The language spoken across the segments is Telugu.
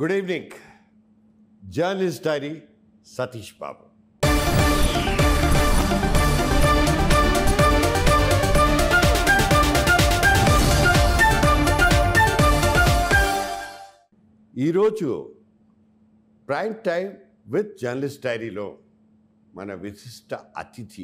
Good evening journalist diary Satish Babu ఈరోజు ప్రైమ్ టైం విత్ జర్నలిస్ట్ డైరీలో మన విశిష్ట అతిథి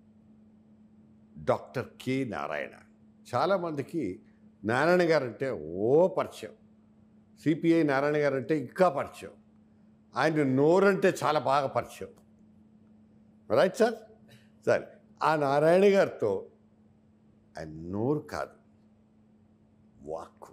డాక్టర్ కె నారాయణ చాలామందికి నారాయణ గారు అంటే ఓ పరిచయం సిపిఐ నారాయణ గారు అంటే ఇంకా పరిచయం ఆయన నోరంటే చాలా బాగా పరిచయం రైట్ సార్ సరే ఆ నారాయణ గారితో ఆయన నోరు కాదు వాక్కు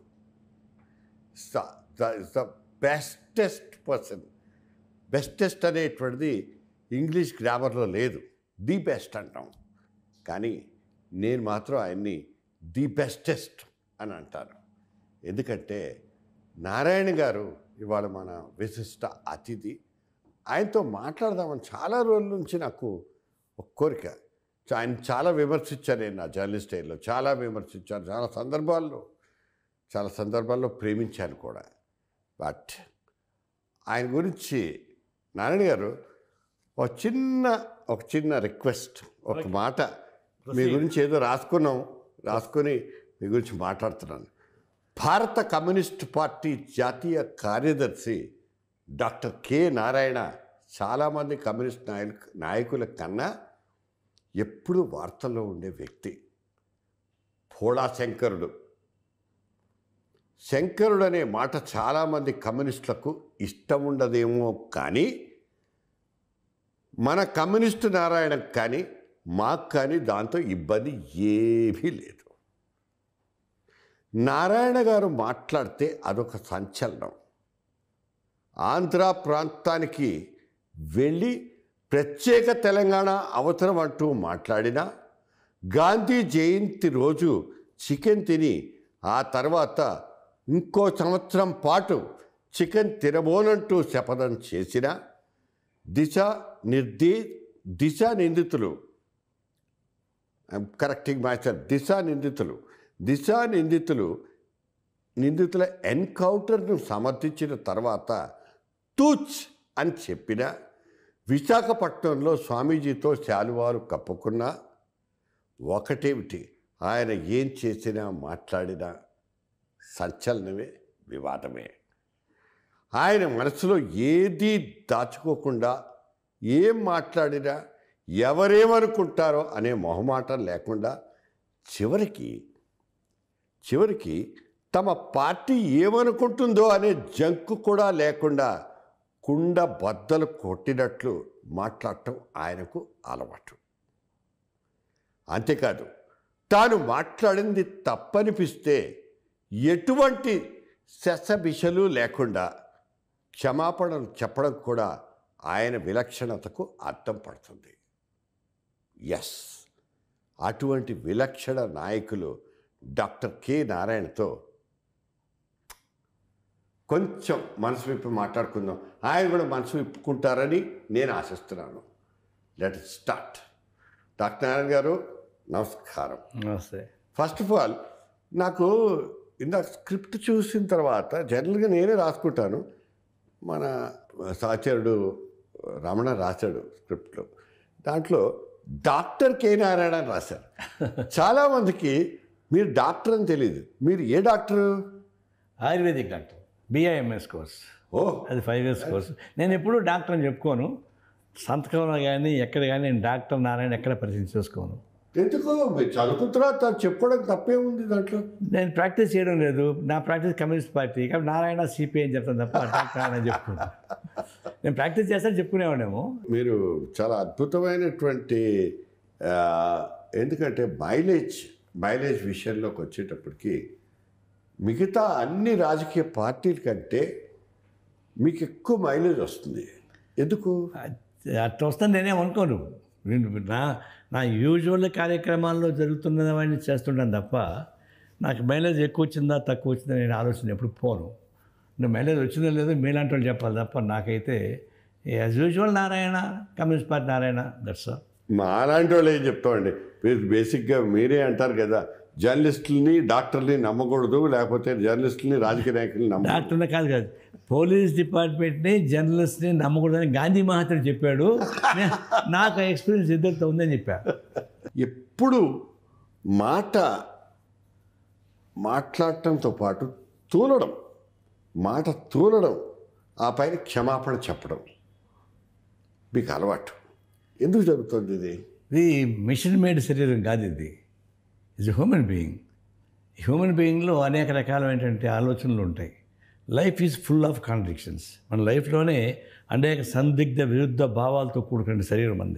ద బెస్టెస్ట్ పర్సన్ బెస్టెస్ట్ అనేటువంటిది ఇంగ్లీష్ గ్రామర్లో లేదు ది బెస్ట్ అంటాం కానీ నేను మాత్రం ఆయన్ని ది బెస్టెస్ట్ అని అంటాను ఎందుకంటే నారాయణ గారు ఇవాళ మన విశిష్ట అతిథి ఆయనతో మాట్లాడదామని చాలా రోజుల నుంచి నాకు ఒక కోరిక ఆయన చాలా విమర్శించాను నేను నా జర్నలిస్ట్ స్టైల్లో చాలా విమర్శించాను చాలా సందర్భాల్లో చాలా సందర్భాల్లో ప్రేమించాను కూడా బట్ ఆయన గురించి నారాయణ గారు ఒక చిన్న ఒక చిన్న రిక్వెస్ట్ ఒక మాట మీ గురించి ఏదో రాసుకున్నాం రాసుకొని మీ గురించి మాట్లాడుతున్నాను భారత కమ్యూనిస్ట్ పార్టీ జాతీయ కార్యదర్శి డాక్టర్ కె నారాయణ చాలామంది కమ్యూనిస్ట్ నాయకు నాయకుల కన్నా ఎప్పుడు వార్తల్లో ఉండే వ్యక్తి భోళా శంకరుడు శంకరుడు అనే మాట చాలామంది కమ్యూనిస్టులకు ఇష్టం ఉండదేమో కానీ మన కమ్యూనిస్టు నారాయణకు కానీ మాకు కానీ దాంతో ఇబ్బంది ఏమీ లేదు నారాయణ గారు మాట్లాడితే అదొక సంచలనం ఆంధ్ర ప్రాంతానికి వెళ్ళి ప్రత్యేక తెలంగాణ అవసరం అంటూ మాట్లాడినా గాంధీ జయంతి రోజు చికెన్ తిని ఆ తర్వాత ఇంకో సంవత్సరం పాటు చికెన్ తినబోనంటూ శపథం చేసిన దిశ నిర్ది దిశ నిందితులు కరెక్టింగ్ మాస్టర్ దిశ నిందితులు దిశ నిందితులు నిందితుల ఎన్కౌంటర్ను సమర్థించిన తర్వాత తూచ్ అని చెప్పిన విశాఖపట్నంలో స్వామీజీతో శాలువాలు కప్పుకున్నా ఒకటేమిటి ఆయన ఏం చేసినా మాట్లాడినా సంచలనమే వివాదమే ఆయన మనసులో ఏదీ దాచుకోకుండా ఏం మాట్లాడినా ఎవరేమనుకుంటారో అనే మొహమాటం లేకుండా చివరికి చివరికి తమ పార్టీ ఏమనుకుంటుందో అనే జంకు కూడా లేకుండా కుండ బద్దలు కొట్టినట్లు మాట్లాడటం ఆయనకు అలవాటు అంతేకాదు తాను మాట్లాడింది తప్పనిపిస్తే ఎటువంటి శసబిషలు లేకుండా క్షమాపణలు చెప్పడం కూడా ఆయన విలక్షణతకు అర్థం పడుతుంది ఎస్ అటువంటి విలక్షణ నాయకులు డాక్టర్ కె నారాయణతో కొంచెం మనసు విప్పి మాట్లాడుకుందాం ఆయన కూడా మనసు విప్పుకుంటారని నేను ఆశిస్తున్నాను లెట్ స్టార్ట్ డాక్టర్ నారాయణ గారు నమస్కారం నమస్తే ఫస్ట్ ఆఫ్ ఆల్ నాకు ఇందాక స్క్రిప్ట్ చూసిన తర్వాత జనరల్గా నేనే రాసుకుంటాను మన సహచరుడు రమణ రాశాడు స్క్రిప్ట్లో దాంట్లో డాక్టర్ కే నారాయణ అని రాశారు చాలామందికి మీరు డాక్టర్ అని తెలియదు మీరు ఏ doctor ayurvedic doctor BIMS course ఓ అది ఫైవ్ ఇయర్స్ కోర్స్ నేను ఎప్పుడూ డాక్టర్ అని చెప్పుకోను సంతకంలో కానీ ఎక్కడ కానీ నేను డాక్టర్ నారాయణ ఎక్కడ పరిచయం చేసుకోను ఎందుకు మీరు చదువుకున్న తర్వాత చెప్పుకోవడం తప్పే ఉంది దాంట్లో నేను ప్రాక్టీస్ చేయడం లేదు నా ప్రాక్టీస్ కమ్యూనిస్ట్ పార్టీ కాబట్టి నారాయణ సిపిఐ అని చెప్తాను తప్ప డాక్టర్ నారాయణ అని చెప్పుకున్నాను నేను ప్రాక్టీస్ చేస్తాను చెప్పుకునేవాడేమో మీరు చాలా అద్భుతమైనటువంటి ఆ, ఎందుకంటే మైలేజ్ మైలేజ్ విషయంలోకి వచ్చేటప్పటికి మిగతా అన్ని రాజకీయ పార్టీల కంటే మీకు ఎక్కువ మైలేజ్ వస్తుంది ఎందుకు అట్లా వస్తాను నేనేం అనుకోను నేను నా నా యూజువల్ కార్యక్రమాల్లో జరుగుతున్నవన్నీ చేస్తుంటాను తప్ప నాకు మైలేజ్ ఎక్కువ వచ్చిందా తక్కువ వచ్చిందా నేను ఆలోచన ఎప్పుడు పోను నువ్వు మైలేజ్ వచ్చిందో లేదో మీలాంటి వాళ్ళు చెప్పాలి తప్ప నాకైతే as usual Narayana communist party Narayana that's all మా అలాంటి వాళ్ళు ఏం చెప్తామండి మీరు బేసిక్గా మీరే అంటారు కదా జర్నలిస్టులని డాక్టర్ని నమ్మకూడదు లేకపోతే జర్నలిస్టులని రాజకీయ నాయకుల్ని నమ్మకూడదు డాక్టర్నే కాదు కాదు పోలీస్ డిపార్ట్మెంట్ని జర్నలిస్ట్ని నమ్మకూడదని గాంధీ మహాత్ముడు చెప్పాడు నే- నాకు ఆ ఎక్స్పీరియన్స్ ఇద్దరితో ఉందని చెప్పారు ఎప్పుడు మాట మాట్లాడటంతో పాటు తూలడం మాట తూలడం ఆ పైన క్షమాపణ చెప్పడం మీకు అలవాటు ఎందుకు జరుగుతుంది ఇది ఇది మిషన్ మేడ్ శరీరం కాదు ఇది ఇది హ్యూమన్ బీయింగ్ హ్యూమన్ బీయింగ్లో అనేక రకాలైనటువంటి ఆలోచనలు ఉంటాయి life is full of contradictions మన లైఫ్లోనే అనేక సందిగ్ధ విరుద్ధ భావాలతో కూడుకున్న శరీరం అంది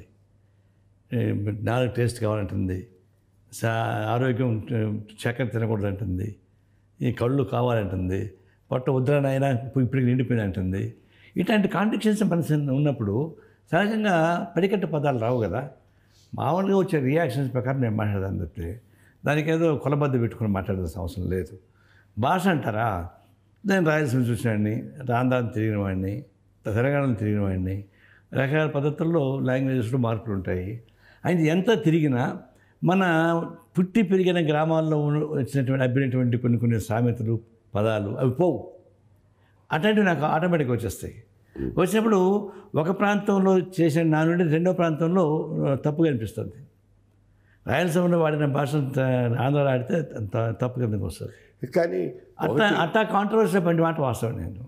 నాలుగు టేస్ట్ కావాలంటుంది సా ఆరోగ్యం చక్కెర తినకూడదు అంటుంది ఈ కళ్ళు కావాలంటుంది పొట్ట ఉద్రనైనా ఇప్పటికి నిండిపోయిన అంటుంది ఇట్లాంటి కాంట్రడిక్షన్స్ మనసు ఉన్నప్పుడు సహజంగా పడికట్టు పదాలు రావు కదా మామూలుగా వచ్చే రియాక్షన్స్ ప్రకారం నేను మాట్లాడదాను తప్పితే దానికి ఏదో కొలబద్ద పెట్టుకుని మాట్లాడాల్సిన అవసరం లేదు భాష అంటారా నేను రాయలసీమ చూసినవాడిని రాంధ్రాన్ని తిరిగిన వాడిని తెలంగాణలో తిరిగిన వాడిని రకరకాల పద్ధతుల్లో లాంగ్వేజెస్లో మార్పులు ఉంటాయి అది ఎంత తిరిగినా మన పుట్టి పెరిగిన గ్రామాల్లో ఉన్న- వచ్చినటువంటి అబ్బినటువంటి కొన్ని కొన్ని సామెతలు పదాలు అవి పోవు అట్లాంటివి నాకు ఆటోమేటిక్గా వచ్చేస్తాయి వచ్చినప్పుడు ఒక ప్రాంతంలో చేసిన నా నుండి రెండో ప్రాంతంలో ఆ, తప్పుగా అనిపిస్తుంది రాయలసీమలో వాడిన భాష ఆంధ్ర ఆడితే త- తప్పు కిందకి వస్తుంది కానీ అట్లా అట్లా కాంట్రవర్సీ పండి మాట వాస్తవం నేను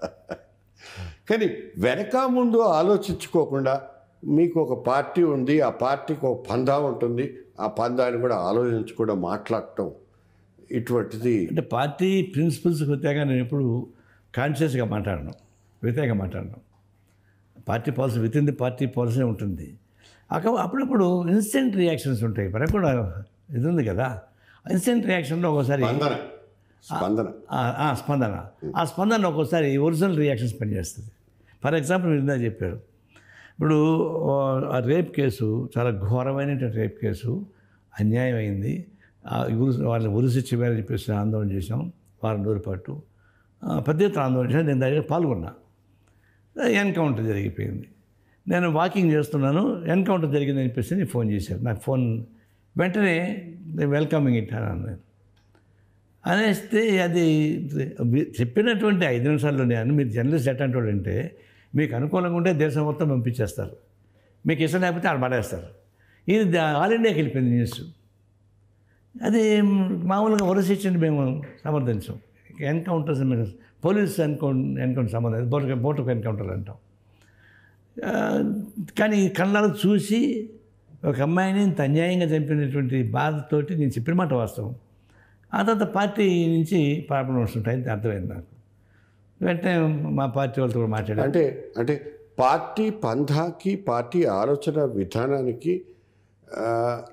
కానీ వెనక ముందు ఆలోచించుకోకుండా మీకు ఒక పార్టీ ఉంది ఆ పార్టీకి ఒక పందా ఉంటుంది ఆ పందాన్ని కూడా ఆలోచించకుండా మాట్లాడటం ఇటువంటిది అంటే పార్టీ ప్రిన్సిపల్స్కి వ్యతిరేకంగా నేను ఎప్పుడు కాన్షియస్గా మాట్లాడను వ్యతిరేకంగా మాట్లాడను party policy with in the party policy ఉంటుంది అక్క అప్పుడప్పుడు ఇన్స్టెంట్ రియాక్షన్స్ ఉంటాయి మనకు కూడా ఇది ఉంది కదా ఇన్స్టెంట్ రియాక్షన్లో ఒకసారి స్పందన స్పందన ఆ- ఆ స్పందన ఆ స్పందన ఒక్కోసారి ఒరిజినల్ రియాక్షన్స్ పనిచేస్తుంది ఫర్ ఎగ్జాంపుల్ మీరు ఇందా చెప్పారు ఇప్పుడు ఆ రేప్ కేసు చాలా ఘోరమైనటువంటి రేప్ కేసు అన్యాయం అయింది ఆ ఉరి వాళ్ళని ఉరిశిక్ష వేయాలని చెప్పేసి ఆందోళన చేశాం వారం రోజుల పాటు ఆ, పెద్ద ఎత్తున ఆందోళన చేశాం నేను దగ్గర పాల్గొన్నా ఎన్కౌంటర్ జరిగిపోయింది నేను వాకింగ్ చేస్తున్నాను ఎన్కౌంటర్ జరిగిందని చెప్పేసి నేను ఫోన్ చేశాను నాకు ఫోన్ వెంటనే వెల్కమింగ్ ఇట్ అన్నాను నేను అనేస్తే అది చెప్పినటువంటి ఐదు నిమిషాల్లోనే అని మీరు జర్నలిస్ట్ ఎట్లాంటి వాడు అంటే మీకు అనుకూలంగా ఉంటే దేశం మొత్తం పంపించేస్తారు మీకు ఇష్టం లేకపోతే ఆడ పడేస్తారు ఇది దా- ఆల్ ఇండియాకి వెళ్ళిపోయింది న్యూస్ అది మామూలుగా వరసిచ్చండి మేము సమర్థించాం ఎన్కౌంటర్స్ పోలీస్ ఎన్కౌంటర్ ఎన్కౌంటర్ సంబంధం బోటు బోటుకు ఎన్కౌంటర్ అంటాం ఆ, కానీ కళ్ళలో చూసి ఒక అమ్మాయిని ఇంత అన్యాయంగా చంపినటువంటి బాధతోటి నేను చెప్పిన మాట వాస్తవం ఆ తర్వాత పార్టీ నుంచి ప్రాబ్లమ్స్ ఉంటాయి అది అర్థమైంది నాకు వెంటనే మా పార్టీ వాళ్ళతో కూడా మాట్లాడాను అంటే అంటే పార్టీ పంధాకి పార్టీ ఆలోచన విధానానికి ఆ,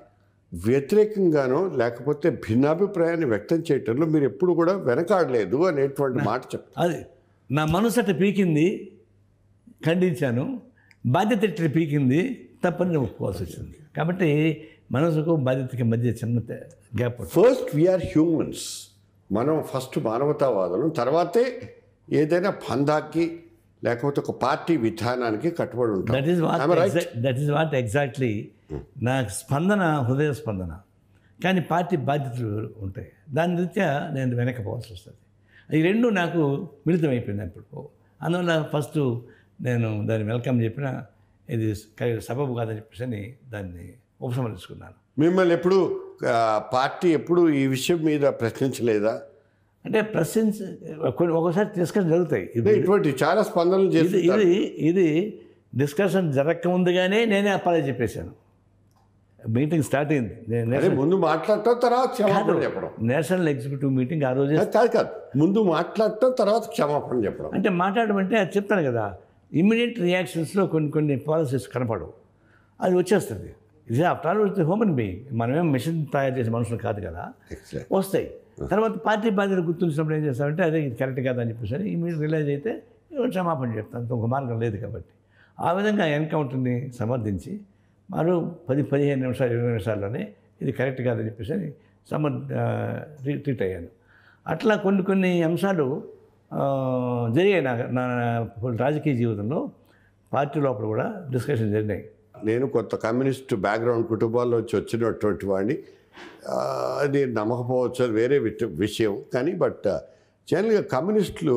వ్యతిరేకంగానో లేకపోతే భిన్నాభిప్రాయాన్ని వ్యక్తం చేయటంలో మీరు ఎప్పుడు కూడా వెనకాడలేదు అనేటువంటి మాట చెప్తారు అది నా మనసు అట్ట పీకింది ఖండించాను బాధ్యత ఇట్లా పీకింది తప్పని నేను ఒప్పుకోవాల్సి వచ్చింది కాబట్టి మనసుకు బాధ్యతకి మధ్య చిన్న గ్యాప్ ఫస్ట్ వీఆర్ హ్యూమన్స్ మనం ఫస్ట్ మానవతావాదులం తర్వాతే ఏదైనా పందాకి లేకపోతే ఒక పార్టీ విధానానికి కట్టుబడి ఉంటాం that is what Am I right? That is what exactly నా స్పందన హృదయ స్పందన కానీ పార్టీ బాధ్యతలు ఉంటాయి దాని రీత్యా నేను వెనకపోవాల్సి వస్తుంది ఈ రెండు నాకు మిళితం అయిపోయింది అప్పుడు అందువల్ల ఫస్ట్ నేను దాన్ని వెల్కమ్ చెప్పిన ఇది క- సబబు కాదని చెప్పేసి అని దాన్ని ఉపసంహరించుకున్నాను మిమ్మల్ని ఎప్పుడు ఆ, పార్టీ ఎప్పుడు ఈ విషయం మీద ప్రశ్నించలేదా అంటే ప్రశ్నించ కొన్ని ఒకసారి డిస్కషన్ జరుగుతాయి ఇది అంటే ఇటువంటి చాలా స్పందనలు ఇది చేసి ఇది ఇది డిస్కషన్ జరగక ముందుగానే నేనే అప్పాలని చెప్పేశాను మీటింగ్ స్టార్ట్ అయింది నేను అదే ముందు మాట్లాడటం తర్వాత క్షమాపణ చెప్పడం నేషనల్ ఎగ్జిక్యూటివ్ మీటింగ్ ఆ రోజే కాదు కాదు ముందు మాట్లాడటం తర్వాత క్షమాపణ చెప్పడం అంటే మాట్లాడడం అంటే అది చెప్తాను కదా ఇమ్మీడియట్ రియాక్షన్స్లో కొన్ని కొన్ని పాలసీస్ కనపడవు అది వచ్చేస్తుంది ఇది ఆఫ్టర్ ఆల్ హ్యూమన్ బీయింగ్ మనమేం మిషన్ తయారు చేసే మనుషులు కాదు కదా Excellent. వస్తాయి తర్వాత పార్టీ బాధ్యత గుర్తించినప్పుడు ఏం చేస్తామంటే అదే ఇది కరెక్ట్ కాదు అని చెప్పేసి ఇమీడియట్ రిలైజ్ అయితే ఇవాళ క్షమాపణ చెప్తాను ఇంకొక మార్గం లేదు కాబట్టి ఆ విధంగా ఎన్కౌంటర్ని సమర్థించి మరో పది పదిహేను నిమిషాలు ఇరవై నిమిషాల్లోనే ఇది కరెక్ట్ కాదని చెప్పేసి అని సమర్ ట్రీట్ అయ్యాను అట్లా కొన్ని కొన్ని అంశాలు ఆ, జరిగాయి నా నా రాజకీయ జీవితంలో పార్టీ లోపల కూడా డిస్కషన్ జరిగినాయి నేను కొంత కమ్యూనిస్ట్ బ్యాక్గ్రౌండ్ కుటుంబాల్లో వచ్చి వచ్చినటువంటి వాడిని ఆ, అది నమ్మకపోవచ్చు అది వేరే విట- విషయం కానీ బట్ జనరల్గా కమ్యూనిస్టులు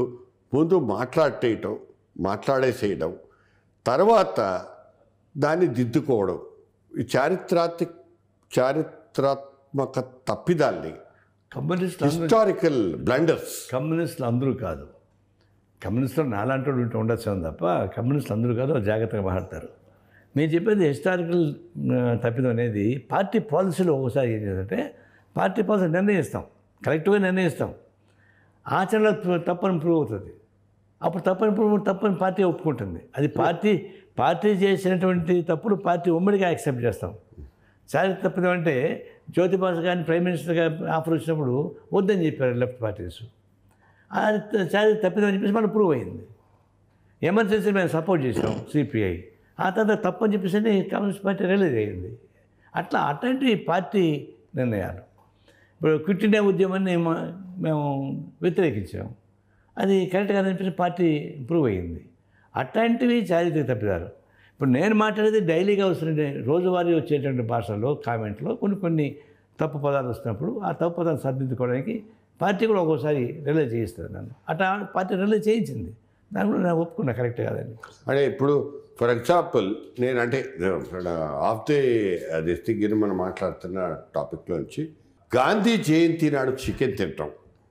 ముందు మాట్లాడేయటం మాట్లాడేసేయడం తర్వాత దాన్ని దిద్దుకోవడం ఈ చారిత్రాత్మక చారిత్రాత్మక తప్పిదాల్ని కమ్యూనిస్టులు అందరూ హిస్టారికల్ బ్లండర్స్ కమ్యూనిస్టులు అందరూ కాదు కమ్యూనిస్టులు నాలాంటి వాళ్ళు ఉంటూ ఉండొచ్చు తప్ప కమ్యూనిస్టులు అందరూ కాదు వాళ్ళు జాగ్రత్తగా మాట్లాడతారు నేను చెప్పేది హిస్టారికల్ తప్పిదం అనేది పార్టీ పాలసీలో ఒకసారి ఏం చేద్దంటే పార్టీ పాలసీ నిర్ణయిస్తాం కరెక్ట్గా నిర్ణయిస్తాం ఆచరణలో ప్ర- తప్పని ప్రూవ్ అవుతుంది అప్పుడు తప్పని ప్రూవ్ తప్పని పార్టీ ఒప్పుకుంటుంది అది పార్టీ పార్టీ చేసినటువంటి తప్పులు పార్టీ ఉమ్మడిగా యాక్సెప్ట్ చేస్తాం చారిత్ర తప్పిదం అంటే జ్యోతిబాస్ గారిని ప్రైమ్ మినిస్టర్గా ఆఫర్ వచ్చినప్పుడు వద్దని చెప్పారు లెఫ్ట్ పార్టీస్ చారిత్ర తప్పిదం అని చెప్పేసి మనం ప్రూవ్ అయింది ఎమర్జెన్సీ మేము సపోర్ట్ చేసాం సిపిఐ ఆ తర్వాత తప్పని చెప్పేసి అని కమ్యూనిస్ట్ పార్టీ రిలీజ్ అయింది అట్లా అట్లాంటి పార్టీ నిర్ణయాలు ఇప్పుడు క్విట్ ఇండియా ఉద్యమాన్ని మా- మేము వ్యతిరేకించాం అది కరెక్ట్ కాదని పార్టీ ప్రూవ్ అయ్యింది అట్లాంటివి చారిత్రక తప్పిదాలు ఇప్పుడు నేను మాట్లాడేది డైలీగా వస్తున్న రోజువారీ వచ్చేటువంటి భాషల్లో కామెంట్లో కొన్ని కొన్ని తప్పు పదాలు వస్తున్నప్పుడు ఆ తప్పు పదాలు సరిదిద్దుకోవడానికి పార్టీ కూడా ఒక్కోసారి రిలీజ్ చేయిస్తుంది నన్ను అట్లా పార్టీ రిలీజ్ చేయించింది దాని కూడా నేను ఒప్పుకున్నా కరెక్ట్ కాదని అంటే ఇప్పుడు ఫర్ ఎగ్జాంపుల్ నేనంటే ఆఫ్ ది దిస్ థింగ్ మనం మాట్లాడుతున్న టాపిక్లోంచి గాంధీ జయంతి నాడు చికెన్ తినటం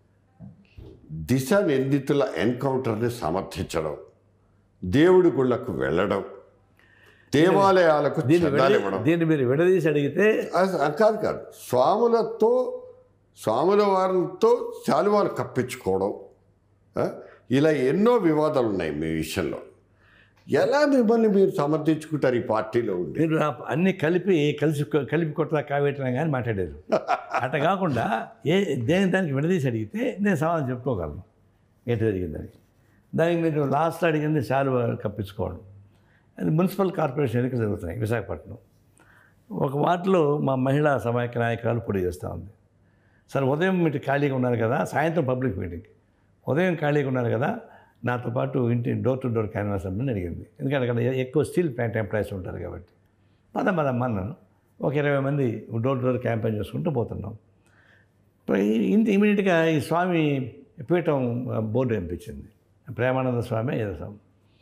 దిశ నిందితుల ఎన్కౌంటర్ని సమర్థించడం దేవుడి గుళ్ళకు వెళ్ళడం దేవాలయాలకు దీన్ని చందాలు విడదీ- ఇవ్వడం దీన్ని మీరు విడదీసి అడిగితే అస- అది కాదు కాదు స్వాములతో స్వాముల వారితో శాలువాలు కప్పించుకోవడం ఆ? ఇలా ఎన్నో వివాదాలు ఉన్నాయి మీ విషయంలో ఎలా మిమ్మల్ని మీరు సమర్థించుకుంటారు ఈ పార్టీలో ఉండి మీరు ఆ అన్ని కలిపి కలిసి కలిపి కొట్టదా కావేటనా కానీ మాట్లాడారు అట్ట కాకుండా ఏ దేని దానికి విడదీసి అడిగితే నేను సమాధానం చెప్పుకోగలను ఎటు జరిగిందని దానికి మీరు లాస్ట్ అడిగింది శాలువ కప్పించుకోవడం అది మున్సిపల్ కార్పొరేషన్ ఎన్నికలు జరుగుతున్నాయి విశాఖపట్నం ఒక వార్డులో మా మహిళా సమైక్య నాయకురాలు పొడి చేస్తూ ఉంది సార్ ఉదయం మీరు ఖాళీగా ఉన్నారు కదా సాయంత్రం పబ్లిక్ మీటింగ్ ఉదయం ఖాళీగా ఉన్నారు కదా నాతో పాటు ఇంటి డోర్ టు డోర్ క్యాన్వాస్ అమ్మని అడిగింది ఎందుకంటే అక్కడ ఎక్కువ స్టీల్ ప్లాంట్ ఎంప్లాయీస్ ఉంటారు కాబట్టి పద పదమ్మ అన్నాను ఒక ఇరవై మంది డోర్ టు డోర్ క్యాంపెయిన్ చేసుకుంటూ పోతున్నాం ఇప్పుడు ఈ- ఇంత ఇమీడియట్గా ఈ స్వామి పీఠం బోర్డు అనిపించింది ప్రేమానంద స్వామి ఏదో స్వామి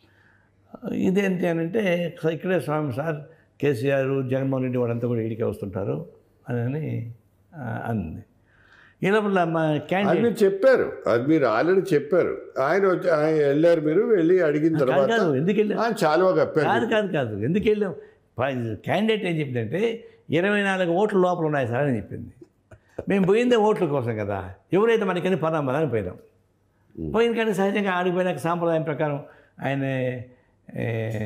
ఇదేంటి అని అంటే ఇక్కడే స్వామి సార్ కేసీఆర్ జగన్మోహన్ రెడ్డి వాళ్ళంతా కూడా ఇడికే వస్తుంటారు అని అని ఆ, అంది ఈ లోపల మా అది క్యాండిడేట్ మీరు చెప్పారు అది మీరు ఆల్రెడీ చెప్పారు ఆయన వచ్చి ఆయన వెళ్ళారు మీరు వెళ్ళి అడిగిన కాదు తర్వాత కాదు ఎందుకు వెళ్ళాం ఆయన చాలువా కప్పారు కాదు కాదు కాదు ఎందుకు వెళ్ళాం క్యాండిడేట్ ఏం చెప్పిందంటే ఇరవై నాలుగు ఓట్లు లోపల ఉన్నాయి సార్ అని చెప్పింది మేము పోయిందే ఓట్ల కోసం కదా ఎవరైతే మనకని పదాం అని పోయినాం పోయిన కానీ సహజంగా ఆడిపోయినాక సాంప్రదాయం ప్రకారం ఆయన ఏ,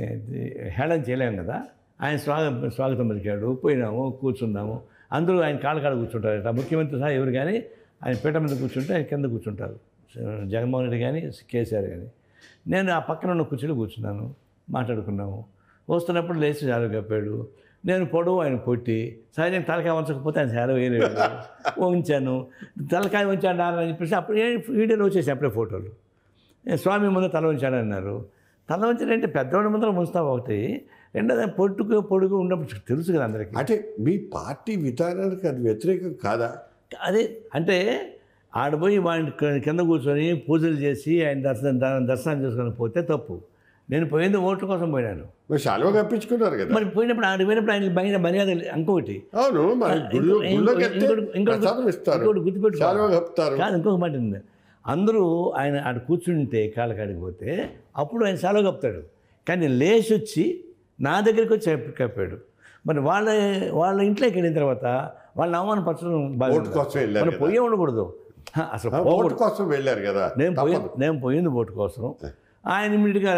హేళన చేయలేము కదా ఆయన స్వాగతం స్వాగతం పలికాడు పోయినాము కూర్చున్నాము అందరూ ఆయన కాళ్ళ కాడ కూర్చుంటారట ముఖ్యమంత్రి సహా ఎవరు కానీ ఆయన పీట మీద కూర్చుంటే ఆయన కింద కూర్చుంటారు జగన్మోహన్ రెడ్డి కానీ కేసీఆర్ కానీ నేను ఆ పక్కన ఉన్న కుర్చీలో కూర్చున్నాను మాట్లాడుకున్నాము వస్తున్నప్పుడు లేచి చాలు కప్పాడు నేను పొడవు ఆయన పొట్టి సహజంగా తలకాయ వంచకపోతే ఆయన సేవ వేయలేడు ఉంచాను తలకాయ ఉంచాడు అని చెప్పేసి అప్పుడు ఏ వీడియోలో వచ్చేసి అప్పుడే ఫోటోలు ఏ స్వామి ముందు తల ఉంచాడు అన్నారు తల ఉంచాడంటే పెద్దవాడి ముందర ఉంచుతాం ఒకటి రెండోది పొట్టుకు పొడుగు ఉన్నప్పుడు తెలుసు కదా అందరికీ అంటే మీ పార్టీ విధానానికి అది వ్యతిరేకం కాదా అదే అంటే ఆడపోయి వాడిని క- కింద కూర్చొని పూజలు చేసి ఆయన దర్శనం దా- దర్శనం చేసుకొని పోతే తప్పు నేను పోయింది ఓట్ల కోసం పోయినాను మరి శాలువా కప్పించుకున్నారు కదా మరి పోయినప్పుడు ఆడ పోయినప్పుడు ఆయన బయట మర్యాద ఇంకొకటి అవును మరి గుళ్ళు ఇంకో- గుళ్ళోకి ఇంకో- వెళ్తే ఇంకోటి- ఇంకోటి- ప్రసాదం ఇస్తారు ఇంకోటి గుర్తుపెట్టుకో. శాలువా కప్పుతారు కాదు ఇంకొక మాట ఉంది అందరూ ఆయన ఆడ కూర్చుంటే కాళ్ళ కాడికి పోతే అప్పుడు ఆయన సెలవు కప్తాడు కానీ లేచి వచ్చి నా దగ్గరికి వచ్చి కప్ప- కప్పాడు మరి వాళ్ళ వాళ్ళ ఇంట్లోకి వెళ్ళిన తర్వాత వాళ్ళని అవమానపరచడం బాగా ఓటు కోసం వెళ్ళారు మనం కదా. పోయే ఉండకూడదు హ, అసలు ఆ, పోకూడదు ఓటు కోసం వెళ్ళారు కదా నేను పోయి తప్పదు. నేను పోయింది ఓటు కోసం ఆయన ఇమ్మీడియట్గా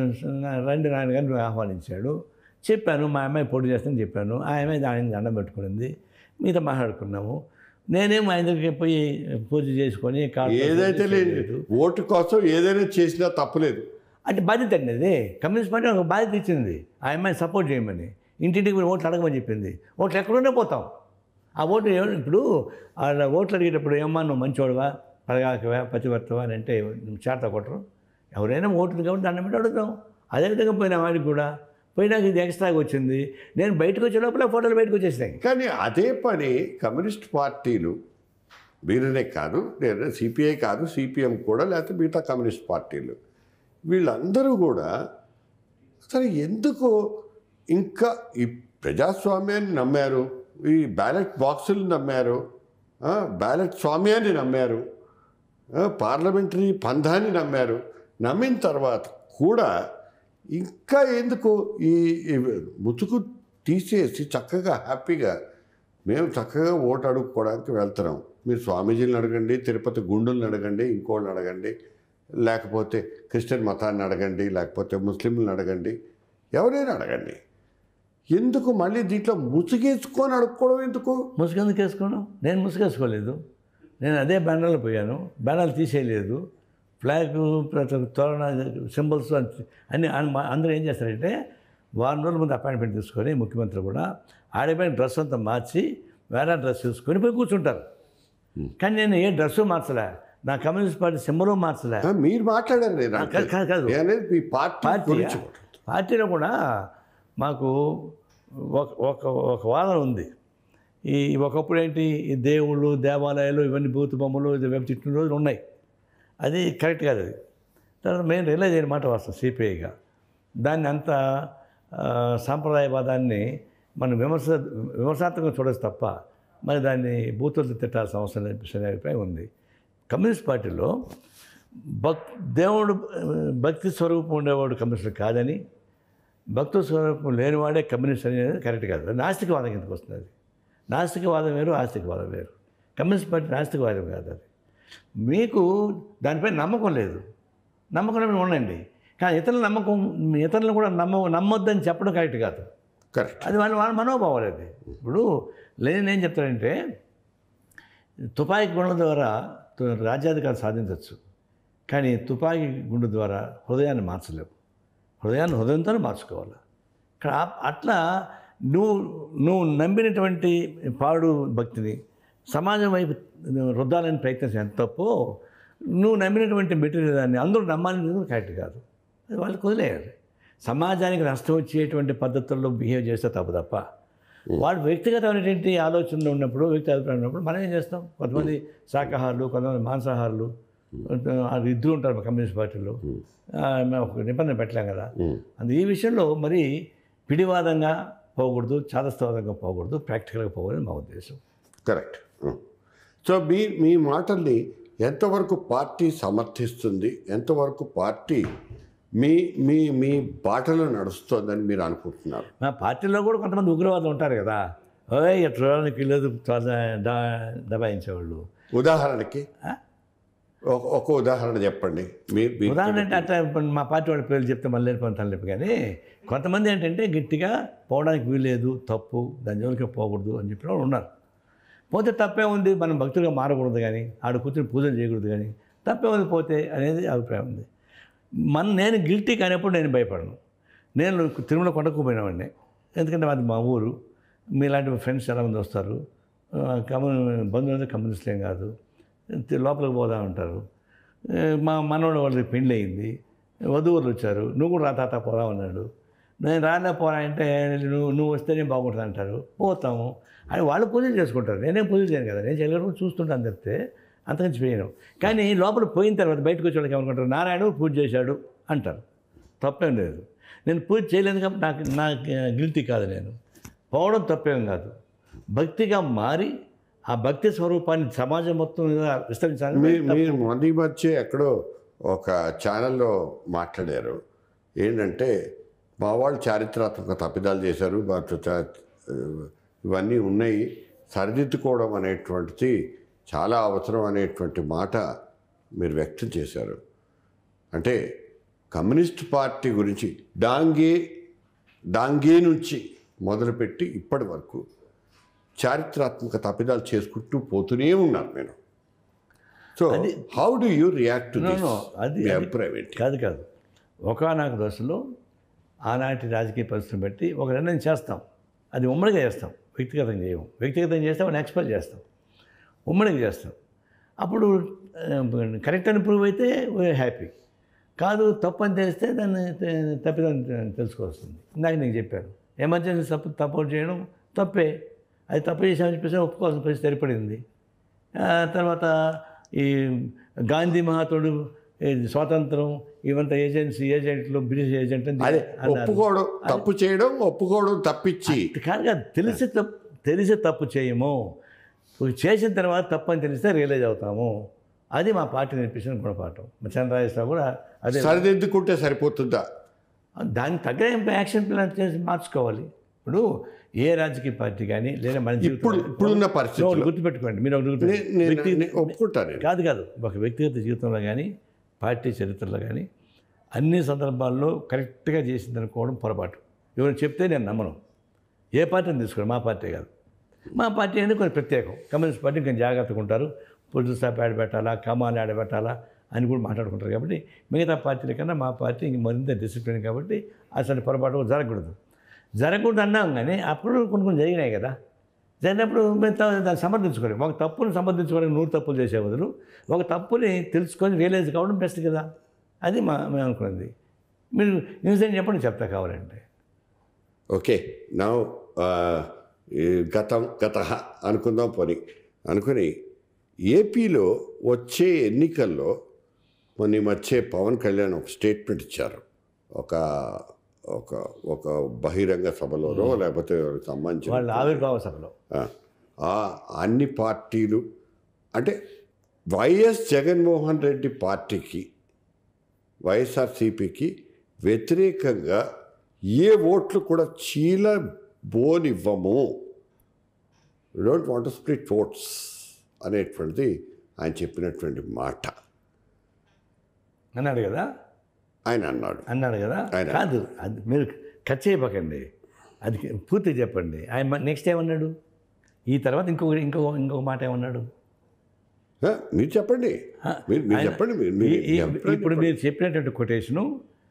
రండి నాయన గారిని ఆహ్వానించాడు చెప్పాను మా అమ్మాయి పోటీ చేస్తానని చెప్పాను ఆ అమ్మాయి ఆయన దండం పెట్టుకునింది మీతో మాట్లాడుకున్నాము నేనేం ఆయన దగ్గరికి పోయి పూజ చేసుకొని కాళ్ళు ఏదైతే లేదు ఓటు కోసం ఏదైనా చేసినా తప్పులేదు అంటే బాధ్యత అండి అది కమ్యూనిస్ట్ పార్టీ ఒక బాధ్యత ఇచ్చింది ఆ అమ్మాయిని సపోర్ట్ చేయమని ఇంటింటికి పోయి ఓట్లు అడగమని చెప్పింది ఓట్లు ఎక్కడుండే పోతాం ఆ ఓటు ఏ- ఇప్పుడు వాళ్ళ ఓట్లు అడిగేటప్పుడు ఏమన్నా నువ్వు మంచివాడువా పదగాకవా పతివర్తవా అని అంటే చేత కొట్టరు ఎవరైనా ఓట్లు కాబట్టి దండం పెట్టి అడుగుతాం అదేవిధంగా పోయిన వాడికి కూడా పోయినాక ఇది ఎక్స్ట్రాగా వచ్చింది నేను బయటకు వచ్చే లోపల ఫోటోలు బయటకు వచ్చేసినాయి కానీ అదే పని కమ్యూనిస్ట్ పార్టీలు వీరనే కాదు లేదా సిపిఐ కాదు సిపిఎం కూడా లేకపోతే మిగతా కమ్యూనిస్ట్ పార్టీలు వీళ్ళందరూ కూడా అసలు ఎందుకు ఇంకా ఈ ప్రజాస్వామ్యాన్ని నమ్మారు ఈ బ్యాలెట్ బాక్సులు నమ్మారు ఆ, బ్యాలెట్ స్వామ్యాన్ని నమ్మారు ఆ, పార్లమెంటరీ పంధాన్ని నమ్మారు నమ్మిన తర్వాత కూడా ఇంకా ఎందుకు ఈ ఈ ముసుగు తీసేసి చక్కగా హ్యాపీగా మేము చక్కగా ఓటు అడుక్కోవడానికి వెళ్తున్నాం మీరు స్వామీజీని అడగండి తిరుపతి గుండుల్ని అడగండి ఇంకోళ్ళని అడగండి లేకపోతే క్రిస్టియన్ మతాన్ని అడగండి లేకపోతే ముస్లింలను అడగండి ఎవరైనా అడగండి ఎందుకు మళ్ళీ దీంట్లో ముసుగేసుకొని అడుక్కోవడం ఎందుకు ముసుగెందుకు వేసుకున్నాం నేను ముసుగేసుకోలేదు నేను అదే బ్యానర్లో పోయాను బ్యానర్లు తీసేయలేదు ఫ్లాగ్ ప్రతి ఒక్క తోరణ సింబల్స్ అన్ని అన్ని- అందరూ ఏం చేస్తారంటే వారం రోజుల ముందు అపాయింట్మెంట్ తీసుకొని ముఖ్యమంత్రి కూడా ఆడిపోయిన డ్రెస్ అంతా మార్చి వేరే డ్రెస్ తీసుకొని పోయి కూర్చుంటారు కానీ నేను ఏ డ్రెస్సు మార్చలే నా కమ్యూనిస్ట్ పార్టీ సింబలు మార్చలే ఆ, మీరు మాట్లాడారు నేను కాదు, కాదు, కాదు. నేను అనేది మీ పార్టీ పార్టీ గురించి పార్టీలో కూడా మాకు ఒక ఒక ఒక వాదన ఉంది ఈ ఒకప్పుడు ఏంటి ఈ దేవుళ్ళు దేవాలయాలు ఇవన్నీ బూతు బొమ్మలు ఇది వెబ్ తిట్టిన రోజులు ఉన్నాయి అది కరెక్ట్ కాదు అది తర్వాత మేము రియలైజ్ అయిన మాట వస్తాం సిపిఐగా దాన్ని అంత ఆ, సాంప్రదాయవాదాన్ని మనం విమర్శ విమర్శాత్మకంగా చూడొచ్చు తప్ప మరి దాన్ని బూతులు తిట్టాల్సిన అవసరం లేని అభిప్రాయం ఉంది కమ్యూనిస్ట్ పార్టీలో భక్ దేవుడు ఆ, భక్తి స్వరూపం ఉండేవాడు కమ్యూనిస్ట్ కాదని భక్తి స్వరూపం లేనివాడే కమ్యూనిస్ట్ అనేది కరెక్ట్ కాదు అది నాస్తికవాదం కిందకు వస్తుంది అది నాస్తికవాదం వేరు ఆస్తికవాదం వేరు కమ్యూనిస్ట్ పార్టీ నాస్తికవాదం కాదు అది మీకు దానిపై నమ్మకం లేదు నమ్మకం లేని ఉండండి కానీ ఇతరుల నమ్మకం ఇతరులను కూడా నమ్మ నమ్మొద్దని చెప్పడం కరెక్ట్ కాదు కరెక్ట్ అది వాళ్ళ వాళ్ళ మనోభావాలు అది ఇప్పుడు లేని ఏం చెప్తాడంటే తుపాకీ గుండె ద్వారా తు- రాజ్యాధికారం సాధించవచ్చు కానీ తుపాకీ గుండు ద్వారా హృదయాన్ని మార్చలేవు హృదయాన్ని హృదయంతోనే మార్చుకోవాలి ఇక్కడ ఆ- అట్లా నువ్వు నువ్వు నమ్మినటువంటి పాడు భక్తిని సమాజం వైపు రుద్దాలని ప్రయత్నించే ఎంత తప్పో నువ్వు నమ్మినటువంటి మెటీరియల్ దాన్ని అందరూ నమ్మాలని కరెక్ట్ కాదు అది వాళ్ళకి వదిలేయాలి సమాజానికి నష్టం వచ్చేటువంటి పద్ధతుల్లో బిహేవ్ చేస్తే తప్పు తప్ప వాడు వ్యక్తిగతమైనటువంటి ఆలోచనలు ఉన్నప్పుడు వ్యక్తి అభిప్రాయం ఉన్నప్పుడు మనం ఏం చేస్తాం కొంతమంది శాకాహారులు కొంతమంది మాంసాహారులు అది ఇద్దరు ఉంటారు మా కమ్యూనిస్ట్ పార్టీలో ఆ, మేము ఒక నిబంధన పెట్టలేం కదా అందు ఈ విషయంలో మరి పిడివాదంగా పోకూడదు చాదస్తవాదంగా పోకూడదు ప్రాక్టికల్గా పోవాలని మా ఉద్దేశం కరెక్ట్ సో మీ మీ మాటల్ని ఎంతవరకు పార్టీ సమర్థిస్తుంది ఎంతవరకు పార్టీ మీ మీ మీ బాటలో నడుస్తుందని మీరు అనుకుంటున్నారు మా పార్టీలో కూడా కొంతమంది ఉగ్రవాదం ఉంటారు కదా ఓయ్ ఎట్లా లేదు దబాయించేవాళ్ళు ఉదాహరణకి ఆ? ఒక ఒక ఉదాహరణ చెప్పండి మీ మీ- ఉదాహరణ అంటే అట్లా ఇప్పుడు మా పార్టీ వాళ్ళ పేర్లు చెప్తే మళ్ళీ వెళ్ళిపోతాను లేపు కానీ కొంతమంది ఏంటంటే గట్టిగా పోవడానికి వీల్లేదు తప్పు దాని జోలికి పోకూడదు అని చెప్పిన వాళ్ళు ఉన్నారు పోతే తప్పే ఉంది మనం భక్తులుగా మారకూడదు కానీ ఆడ కూర్చొని పూజలు చేయకూడదు కానీ తప్పే ఉంది పోతే అనేది అభిప్రాయం ఉంది మన నేను గిల్టీ కానప్పుడు నేను భయపడను నేను తిరుమల కొండకు పోయినవాడిని ఎందుకంటే మాది మా ఊరు మీలాంటి ఫ్రెండ్స్ చాలామంది వస్తారు ఆ, కమ్యూని బంధువులు కమ్యూనిస్టులు ఏం కాదు తి- లోపలికి పోదా ఉంటారు ఏ, మా మనోడు వాళ్ళకి పెళ్ళి అయింది వధువులు వచ్చారు నువ్వు కూడా రా తాత పోదా అన్నాడు నేను రాలే పోరా అంటే నువ్వు నువ్వు వస్తేనే బాగుంటుంది అంటారు పోతాము అని వాళ్ళు పూజలు చేసుకుంటారు నేనేం పూజలు చేయను కదా నేను చేయగలను చూస్తుంటాను చెప్తే అంతకంచి చేయను కానీ లోపల పోయిన తర్వాత బయటకు వచ్చే వాళ్ళకి ఏమనుకుంటారు నారాయణ పూజ చేశాడు అంటారు తప్పేం లేదు నేను పూజ చేయలేదు కాబట్టి నాకు నాకు గిల్టీ కాదు నేను పోవడం తప్పేం కాదు భక్తిగా మారి ఆ భక్తి స్వరూపాన్ని సమాజం మొత్తం మీద విస్తరించాలని మీ మీరు మొదటి మధ్య ఎక్కడో ఒక ఛానల్లో మాట్లాడారు ఏంటంటే మా వాళ్ళు చారిత్రాత్మక తప్పిదాలు చేశారు వాటి చ- ఇవన్నీ ఉన్నాయి సరిదిద్దుకోవడం అనేటువంటిది చాలా అవసరం అనేటువంటి మాట మీరు వ్యక్తం చేశారు అంటే కమ్యూనిస్ట్ పార్టీ గురించి డాంగే డాంగే నుంచి మొదలుపెట్టి ఇప్పటి వరకు చారిత్రాత్మక తప్పిదాలు చేసుకుంటూ పోతూనే ఉన్నారు నేను so how do you react to No, this no, అది- మీ అది- అభిప్రాయం ఏంటి కాదు కాదు ఒకనొక దశలో ఆనాటి రాజకీయ పరిస్థితిని బట్టి ఒక నిర్ణయం చేస్తాం అది ఉమ్మడిగా చేస్తాం వ్యక్తిగతంగా చేయము వ్యక్తిగతంగా చేస్తే వాడిని ఎక్స్పెల్ చేస్తాం ఉమ్మడిగా చేస్తాం అప్పుడు కరెక్ట్ అని ప్రూవ్ అయితే హ్యాపీ కాదు తప్పు అని తెలిస్తే దాన్ని తె- తప్పిదని తెలుసుకోవాల్సింది ఇందాక నేను చెప్పాను ఎమర్జెన్సీ తప్పు సపోర్ట్ చేయడం తప్పే అది తప్పు చేసామని చెప్పేసి ఒప్పుకోవాల్సిన పరిస్థితి ఏర్పడింది ఆ, తర్వాత ఈ గాంధీ మహాత్ముడు ఈ స్వాతంత్రం ఇవంతా ఏజెన్సీ ఏజెంట్లు బ్రిటిష్ ఏజెంట్ అని అదే అన్నారు. ఒప్పుకోవడం తప్పు చేయడం ఒప్పుకోవడం తప్పిచ్చి కాదు కాదు తెలిసి తప్పు తెలిసి తప్పు చేయము ఇప్పుడు చేసిన తర్వాత తప్పు అని తెలిస్తే రియలైజ్ అవుతాము అది మా పార్టీ నేర్పించిన గుణపాఠం మా చంద్రరాజేశ్వరరావు కూడా అదే సరిదిద్దుకుంటే సరిపోతుందా దానికి తగ్గ యాక్షన్ ప్లాన్ చేసి మార్చుకోవాలి ఇప్పుడు ఏ రాజకీయ పార్టీ కానీ లేదా మన జీవితంలో- ఇప్పుడు ఇప్పుడున్న ఒకటి పరిస్థితుల్లో గుర్తుపెట్టుకోండి మీరు ఒకటి నే- గుర్తుపెట్టుకోండి. నేను- వ్యక్తి- నేను ఒప్పుకుంటాను నేను. కాదు కాదు ఒక వ్యక్తిగత జీవితంలో కానీ పార్టీ చరిత్రలో కానీ అన్ని సందర్భాల్లో కరెక్ట్గా చేసింది అనుకోవడం పొరపాటు ఎవరైనా చెప్తే నేను నమ్మను ఏ పార్టీని తీసుకోండి మా పార్టీ కాదు మా పార్టీ అనేది కొంచెం ప్రత్యేకం కమ్యూనిస్ట్ పార్టీ కొంచెం జాగ్రత్తగా ఉంటారు పొద్దు స్థాయి ఆడబెట్టాలా కమాలు ఆడబెట్టాలా అని కూడా మాట్లాడుకుంటారు కాబట్టి మిగతా పార్టీల కన్నా మా పార్టీ ఇంక మరింత డిసిప్లిన్ కాబట్టి అసలు పొరపాటు కూడా జరగకూడదు జరగకూడదు అన్నాం కానీ అప్పుడు కొన్ని కొన్ని జరిగినాయి కదా జరిగినప్పుడు మేము తా- దాన్ని సమర్థించుకోలేము ఒక తప్పుని సమర్థించుకోవడానికి నూరు తప్పులు చేసే బదులు ఒక తప్పుని తెలుసుకొని రియలైజ్ కావడం బెస్ట్ కదా అది మా మేము అనుకున్నది మీరు ఇన్సిడెంట్ చెప్పండి చెప్తా కావాలంటే ఓకే నా గతం గత అనుకుందాం పోని అనుకుని ఏపీలో వచ్చే ఎన్నికల్లో మొన్న వచ్చే పవన్ కళ్యాణ్ ఒక స్టేట్మెంట్ ఇచ్చారు ఒక ఒక ఒక బహిరంగ సభలోనో లేకపోతే ఎవరికి సంబంధించిన వాళ్ళ ఆవిర్భావ సభలో ఆ, ఆ అన్ని పార్టీలు అంటే వైఎస్ జగన్మోహన్ రెడ్డి పార్టీకి వైఎస్ఆర్సీపీకి వ్యతిరేకంగా ఏ ఓట్లు కూడా చీల బోనివ్వము డోంట్ వాంట్ స్ప్లిట్ ఓట్స్ అనేటువంటిది ఆయన చెప్పినటువంటి మాట అన్నాడు కదా ఆయన అన్నాడు అన్నాడు కదా ఆయన. కాదు అది మీరు కట్ చేయబకండి అది పూర్తి చెప్పండి ఆయన నెక్స్ట్ ఏమన్నాడు ఈ తర్వాత ఇంకొక ఇంకో ఇంకొక మాట ఏమన్నాడు ఆ, మీరు చెప్పండి మీరు మీరు ఆయన- చెప్పండి మీరు మీరు ఈ- ఈ- మీ అభిప్రాయం ఇప్పుడు మీరు చెప్పినటువంటి కొటేషను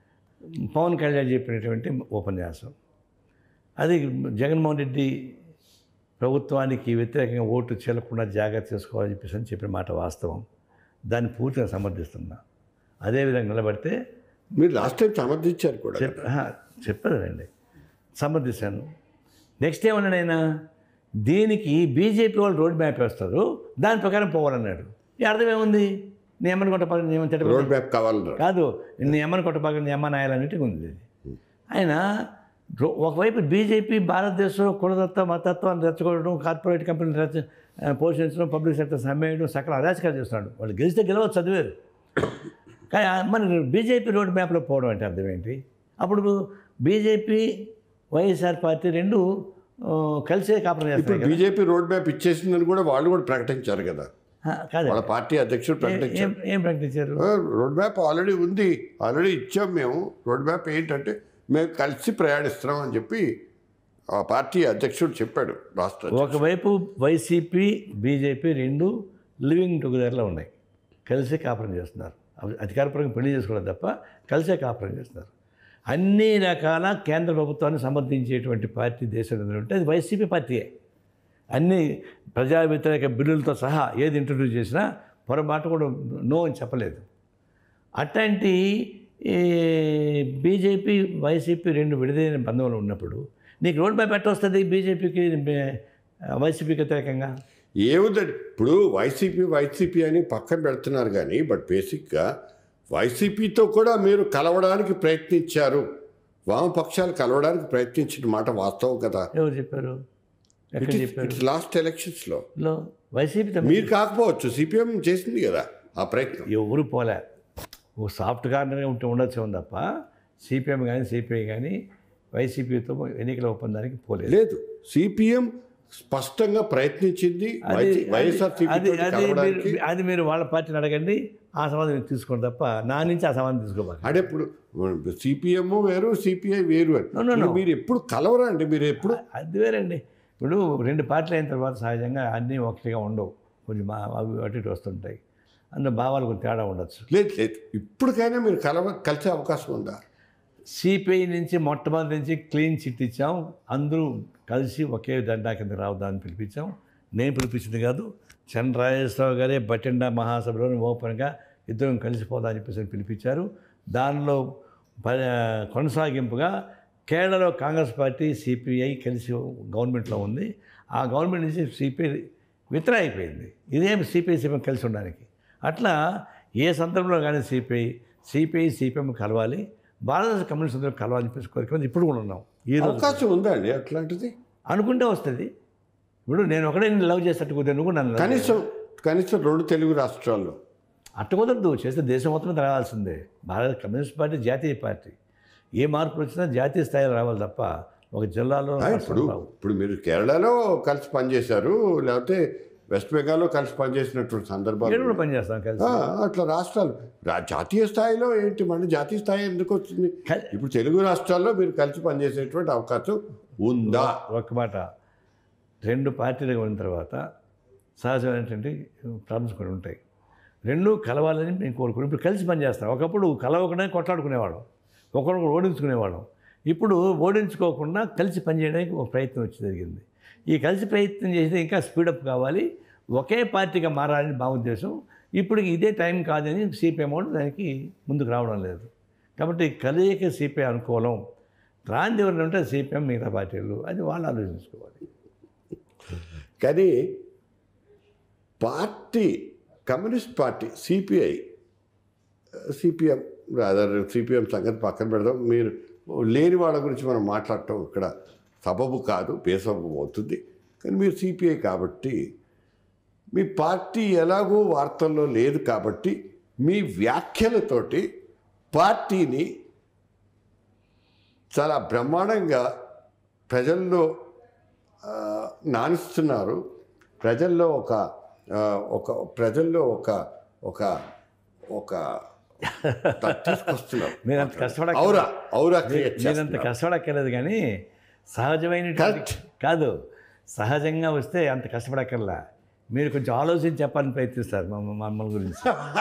పవన్ కళ్యాణ్ చెప్పినటువంటి ఉపన్యాసం అది జగన్మోహన్ రెడ్డి ప్రభుత్వానికి వ్యతిరేకంగా ఓటు చెల్లకుండా జాగ్రత్త చేసుకోవాలని చెప్పేసి అని చెప్పిన మాట వాస్తవం దాన్ని పూర్తిగా సమర్థిస్తున్నా అదేవిధంగా నిలబడితే మీరు లాస్ట్ టైం సమర్థించారు కూడా చెప్ చెప్పదండి సమర్థిస్తాను నెక్స్ట్ ఏమన్నాడు ఆయన దీనికి బీజేపీ వాళ్ళు రోడ్ మ్యాప్ వేస్తారు దాని ప్రకారం పోవాలన్నాడు ఈ అర్థం ఏముంది నీ అమ్మని కొట్ట పక్కన నీ అమ్మని చెట్టు రోడ్ మ్యాప్ కావాలన్నారు కాదు నీ అమ్మని కొట్ట పక్కన నీ అమ్మ నాయాలన్నిటికీ ఉంది ఇది. ఆయన రో- ఒకవైపు బీజేపీ భారతదేశంలో కులదత్త మతత్వాన్ని రెచ్చగొట్టడం కార్పొరేట్ కంపెనీలు రెచ్చ ఆ, పోషించడం పబ్లిక్ సెక్టర్ సమ్మేయడం సకల అరాచకాలు చేస్తున్నాడు వాళ్ళు గెలిస్తే గెలవచ్చు చదివారు కానీ ఆ- మన బీజేపీ రోడ్ మ్యాప్లో పోవడం అంటే అర్థం ఏంటి అప్పుడు బీజేపీ వైఎస్ఆర్ పార్టీ రెండు ఆ, కలిసే కాపురం ఇప్పుడు చేస్తాయి కదా బీజేపీ రోడ్ మ్యాప్ ఇచ్చేసిందని కూడా వాళ్ళు కూడా ప్రకటించారు కదా ఆ, కాదు వాళ్ళ పార్టీ అధ్యక్షుడు ప్రకటించారు ఏం ఏం ప్రకటించారు ఆ, రోడ్ మ్యాప్ ఆల్రెడీ ఉంది ఆల్రెడీ ఇచ్చాం మేము రోడ్ మ్యాప్ ఏంటంటే మేము కలిసి ప్రయాణిస్తున్నాం అని చెప్పి ఆ పార్టీ అధ్యక్షుడు చెప్పాడు రాష్ట్ర అధ్యక్షుడు. ఒకవైపు వైసీపీ బీజేపీ రెండు లివింగ్ టుగెదర్లో ఉన్నాయి కలిసే కాపురం చేస్తున్నారు అవి అధికారపరంగా పెళ్లి చేసుకోవడం తప్ప కలిసే కాపురం చేస్తున్నారు అన్ని రకాల కేంద్ర ప్రభుత్వాన్ని సమర్థించేటువంటి పార్టీ దేశంలో ఉంటే అది వైసీపీ పార్టీయే అన్ని ప్రజా వ్యతిరేక బిల్లులతో సహా ఏది ఇంట్రడ్యూస్ చేసినా పొరపాటు కూడా నో అని చెప్పలేదు అట్లాంటి ఈ బీజేపీ వైసీపీ రెండు విడదైన బంధంలో ఉన్నప్పుడు నీకు రోడ్ మ్యాప్ ఎట్ట వస్తుంది బీజేపీకి వైసీపీకి వ్యతిరేకంగా ఏముందండి ఇప్పుడు వైసీపీ వైసీపీ అని పక్కన పెడుతున్నారు కానీ బట్ బేసిక్గా వైసీపీతో కూడా మీరు కలవడానికి ప్రయత్నించారు వామపక్షాలు కలవడానికి ప్రయత్నించిన మాట వాస్తవం కదా ఎవరు చెప్పారు ఎక్కడ చెప్పారు ఇట్స్ లాస్ట్ ఎలక్షన్స్లో లో వైసీపీ తమ- మీరు కాకపోవచ్చు సిపిఎం చేసింది కదా ఆ ప్రయత్నం ఎవరు పోలే ఓ సాఫ్ట్ కార్నర్గా ఉంటే ఉండొచ్చు తప్ప సిపిఎం కానీ సిపిఐ కానీ వైసీపీతో ఎన్నికల ఒప్పందానికి పోలేదు లేదు సిపిఎం స్పష్టంగా ప్రయత్నించింది అది వైఎస్ఆర్ అది అది మీరు అది మీరు వాళ్ళ పార్టీని అడగండి ఆ సమాధానం మీరు తీసుకోండి తప్ప నా నుంచి ఆ సమాధానం తీసుకోబాక అంటే ఇప్పుడు సిపిఎం వేరు సిపిఐ వేరు అని No, no, no. ఇప్పుడు మీరు ఎప్పుడు కలవరండి మీరు ఎప్పుడు అది వేరండి ఇప్పుడు రెండు పార్టీలు అయిన తర్వాత సహజంగా అన్నీ ఒకటిగా ఉండవు కొంచెం మా అవి అటు ఇటు వస్తుంటాయి అందులో భావాలు కొంచెం తేడా ఉండొచ్చు లేదు లేదు ఇప్పటికైనా మీరు కలవ కలిసే అవకాశం ఉందా సిపిఐ నుంచి మొట్టమొదటి నుంచి క్లీన్ చిట్ ఇచ్చాం అందరూ కలిసి ఒకే దండా కింద రావద్దని పిలిపించాం నేను పిలిపించింది కాదు చంద్రరాజేశ్వరరావు గారే బటిండా మహాసభలో ఓపెన్గా ఇద్దరం కలిసిపోదా అని చెప్పేసి పిలిపించారు దానిలో ప- కొనసాగింపుగా కేరళలో కాంగ్రెస్ పార్టీ సిపిఐ కలిసి గవర్నమెంట్లో ఉంది ఆ గవర్నమెంట్ నుంచి సిపిఐ విత్డ్రా అయిపోయింది ఇదేం సిపిఐ సిపిఎం కలిసి ఉండడానికి అట్లా ఏ సందర్భంలో కానీ సిపిఐ సిపిఐ సిపిఎం కలవాలి భారతదేశ కమ్యూనిస్ట్ అందరూ కలవాలని చెప్పేసి కోరిక మీద ఇప్పుడు కూడా ఉన్నాం ఈ రోజు అవకాశం ఉందా అండి అట్లాంటిది అనుకుంటే వస్తుంది ఇప్పుడు నేను ఒకటే నేను లవ్ చేసేట్టు కుదిరే నువ్వు కూడా నన్ను love కనీసం కనీసం రెండు తెలుగు రాష్ట్రాల్లో అట్ట కుదరదు చేస్తే దేశం మొత్తం మీద రావాల్సిందే భారత కమ్యూనిస్ట్ పార్టీ జాతీయ పార్టీ ఏ మార్పులు వచ్చినా జాతీయ స్థాయిలో రావాలి తప్ప ఒక జిల్లాలో ఆ, ఇప్పుడు ఇప్పుడు మీరు కేరళలో కలిసి పనిచేశారు లేకపోతే వెస్ట్ బెంగాల్లో కలిసి పనిచేసినటువంటి సందర్భాలు ఏడు కూడా పనిచేస్తాం కలిసి ఆ, అట్లా రాష్ట్రాలు రా- జాతీయ స్థాయిలో ఏంటి మళ్ళీ జాతీయ స్థాయి ఎందుకు వచ్చింది కల్- ఇప్పుడు తెలుగు రాష్ట్రాల్లో మీరు కలిసి పనిచేసేటువంటి అవకాశం ఉందా ఒక్క మాట రెండు పార్టీలుగా ఉన్న తర్వాత సహజమైనటువంటి ప్రాబ్లమ్స్ కొన్ని ఉంటాయి రెండు కలవాలని మేము కోరుకుని ఇప్పుడు కలిసి పనిచేస్తాం ఒకప్పుడు కలవకుండా కొట్లాడుకునేవాళ్ళం ఒకరికొకరు ఓడించుకునేవాళ్ళం ఇప్పుడు ఓడించుకోకుండా కలిసి పనిచేయడానికి ఒక ప్రయత్నం వచ్చి జరిగింది ఈ కలిసి ప్రయత్నం చేస్తే ఇంకా స్పీడప్ కావాలి ఒకే పార్టీగా మారాలని మా ఉద్దేశం ఇప్పుడు ఇదే టైం కాదని సిపిఎం వాళ్ళు దానికి ముందుకు రావడం లేదు కాబట్టి కలయిక సిపిఐ అనుకూలం రాంది ఎవరు ఉంటే సిపిఎం మిగతా పార్టీలు అది వాళ్ళు ఆలోచించుకోవాలి కానీ party communist party CPI CPM rather CPM సంగతి పక్కన పెడదాం మీరు లేని వాళ్ళ గురించి మనం మాట్లాడటం ఇక్కడ సబబు కాదు బేసబు అవుతుంది కానీ మీరు సిపిఐ కాబట్టి మీ పార్టీ ఎలాగో వార్తల్లో లేదు కాబట్టి మీ వ్యాఖ్యలతోటి పార్టీని చాలా బ్రహ్మాండంగా ప్రజల్లో ఆ, నానిస్తున్నారు ప్రజల్లో ఒక ఆ, ఒక ప్రజల్లో ఒక ఒక ఒక త- తీసుకొస్తున్నారు మీరు అంత కష్టపడ ఔరా ఔరా క్రియేట్ నేనంత కష్టపడక్కర్లేదు కానీ సహజమైన Correct. కాదు సహజంగా వస్తే అంత కష్టపడక్కర్లా మీరు కొంచెం ఆలోచించి చెప్పాలని ప్రయత్నిస్తారు మా మమ్మల్ని గురించి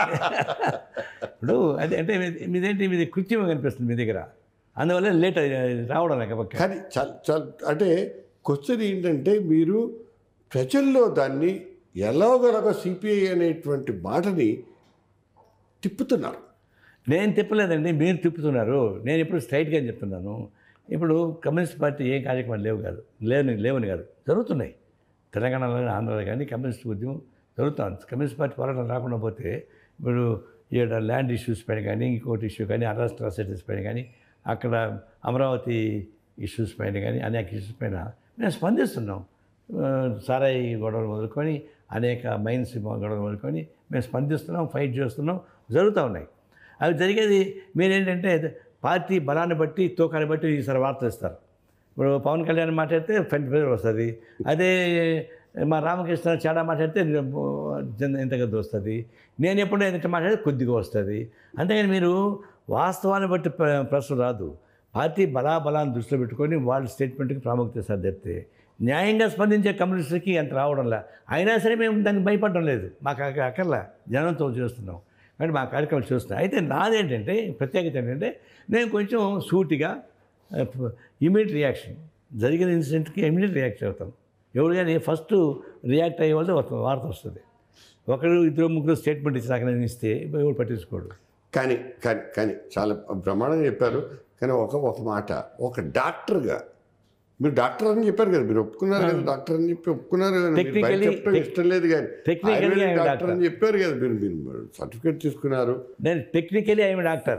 ఇప్పుడు అదే అంటే మీ- మీదేంటి మీది కృత్రిమంగా కనిపిస్తుంది మీ దగ్గర అందువల్ల లేట్ రావడం లేక పక్క కానీ చాలా చాలా అంటే క్వశ్చన్ ఏంటంటే మీరు ప్రజల్లో దాన్ని ఎలాగోలాగో సిపిఐ అనేటువంటి మాటని తిప్పుతున్నారు నేను తిప్పలేదండి మీరు తిప్పుతున్నారు నేను ఇప్పుడు స్ట్రైట్గా చెప్తున్నాను ఇప్పుడు కమ్యూనిస్ట్ పార్టీ ఏ కార్యక్రమాలు లేవు కాదు లేని లేవని కాదు జరుగుతున్నాయి తెలంగాణలో కానీ ఆంధ్రాలో కానీ కమ్యూనిస్ట్ ఉద్యమం జరుగుతుంది కమ్యూనిస్ట్ పార్టీ పోరాటం రాకుండా పోతే ఇప్పుడు ఈడ ల్యాండ్ ఇష్యూస్ పైన కానీ ఇంకోటి ఇష్యూ కానీ అరాష్ట్ర అసెటిస్ పైన కానీ అక్కడ అమరావతి ఇష్యూస్ పైన కానీ అనేక ఇష్యూస్ పైన మేము స్పందిస్తున్నాం ఆ, సారాయి గొడవలు మొదలుకొని అనేక మైన్స్ గొడవలు మొదలుకొని మేము స్పందిస్తున్నాం ఫైట్ చేస్తున్నాం జరుగుతూ ఉన్నాయి అవి జరిగేది మీరేంటంటే పార్టీ బలాన్ని బట్టి తూకాన్ని బట్టి ఈసారి వార్తలు ఇస్తారు ఇప్పుడు పవన్ కళ్యాణ్ మాట్లాడితే ఫ్రంట్ పేరు వస్తుంది అదే మా రామకృష్ణ చాడా మాట్లాడితే జన- ఎంత కొద్ది వస్తుంది నేను ఎప్పుడు ఎంత మాట్లాడితే కొద్దిగా వస్తుంది అంతేగాని మీరు వాస్తవాన్ని బట్టి ప్ర- ప్రశ్న రాదు పార్టీ బలాబలాన్ని దృష్టిలో పెట్టుకొని వాళ్ళ స్టేట్మెంట్కి ప్రాముఖ్యత ఇస్తారు తప్పితే న్యాయంగా స్పందించే కమ్యూనిస్టులకి అంత రావడంలా అయినా సరే మేము దానికి భయపడడం లేదు మాకు అక్క- అక్కర్లా జనంతో చేస్తున్నాం కానీ మా కార్యక్రమం చూస్తున్నాం అయితే నాదేంటంటే ప్రత్యేకత ఏంటంటే నేను కొంచెం సూటిగా ఇమీడియట్ రియాక్షన్ జరిగిన ఇన్సిడెంట్కి ఇమీడియట్ రియాక్ట్ అవుతాం ఎవరు కానీ ఫస్ట్ రియాక్ట్ అయ్యే వాళ్ళు ఒక వార్త వస్తుంది ఒకరు ఇద్దరు ముగ్గురు స్టేట్మెంట్ ఇచ్చి నాకు నేను ఇస్తే ఎవరు పట్టించుకోడు కానీ కానీ కానీ చాలా బ్రహ్మాండంగా చెప్పారు కానీ ఒక ఒక మాట ఒక డాక్టర్గా మీరు డాక్టర్ అని చెప్పారు కదా మీరు ఒప్పుకున్నారు కదా డాక్టర్ అని చెప్పి ఒప్పుకున్నారు కదా మీరు బయట Technically- చెప్పడం ఇష్టం లేదు కానీ technically ayurvedic I'm doctor doctor. అని చెప్పారు కదా మీరు మీరు సర్టిఫికేట్ తీసుకున్నారు నేను టెక్నికలీ ఐఎమ్ డాక్టర్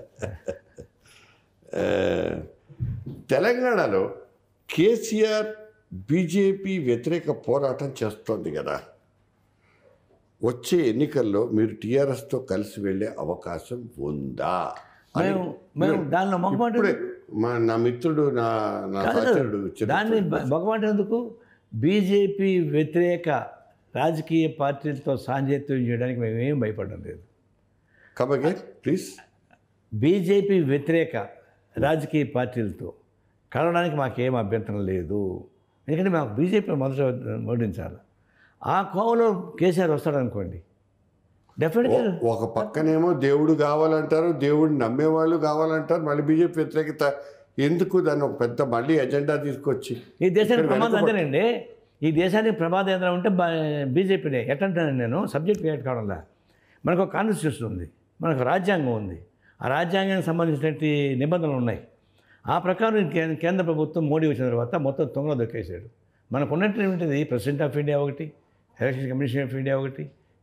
ఆ, తెలంగాణలో కేసీఆర్ బీజేపీ వ్యతిరేక పోరాటం చేస్తోంది కదా వచ్చే ఎన్నికల్లో మీరు టీఆర్ఎస్తో కలిసి వెళ్ళే అవకాశం ఉందా అని మేము మేము దానిలో మొగమాట ఇప్పుడే మా నా మిత్రుడు నా నా సహచరుడు చిన్న- దాన్ని మొగమాట ఎందుకు బీజేపీ వ్యతిరేక రాజకీయ పార్టీలతో సాంజత్యం చేయడానికి మేము ఏం భయపడడం లేదు కాబట్టి ప్లీజ్ బీజేపీ వ్యతిరేక రాజకీయ పార్టీలతో కలవడానికి మాకేం అభ్యంతరం లేదు ఎందుకంటే మాకు బీజేపీ మొదట ఓడించాలి ఆ కోవలో కేసీఆర్ వస్తాడనుకోండి డెఫినెట్గా ఒక పక్కనేమో దేవుడు కావాలంటారు దేవుడిని నమ్మేవాళ్ళు కావాలంటారు మళ్ళీ బీజేపీ వ్యతిరేకత ఎందుకు దాన్ని ఒక పెద్ద మళ్ళీ ఎజెండా తీసుకొచ్చి ఈ దేశానికి ఇక్కడ ప్రమాదం వెనుకబడి- అంతేనండి ఈ దేశానికి ప్రమాదం ఏదైనా ఉంటే బీజేపీనే ఎట్టంటాను నేను సబ్జెక్ట్ క్రియేట్ కావడంలా మనకు ఒక కాన్స్టిట్యూషన్ ఉంది మనకు రాజ్యాంగం ఉంది ఆ రాజ్యాంగానికి సంబంధించినటువంటి నిబంధనలు ఉన్నాయి ఆ ప్రకారం ఈ కే- కేంద్ర ప్రభుత్వం మోడీ వచ్చిన తర్వాత మొత్తం తొంగలో దొక్కేసాడు మనకు ఉన్నటువంటిది ప్రెసిడెంట్ ఆఫ్ ఇండియా ఒకటి ఎలక్షన్ కమిషన్ ఆఫ్ ఇండియా ఒకటి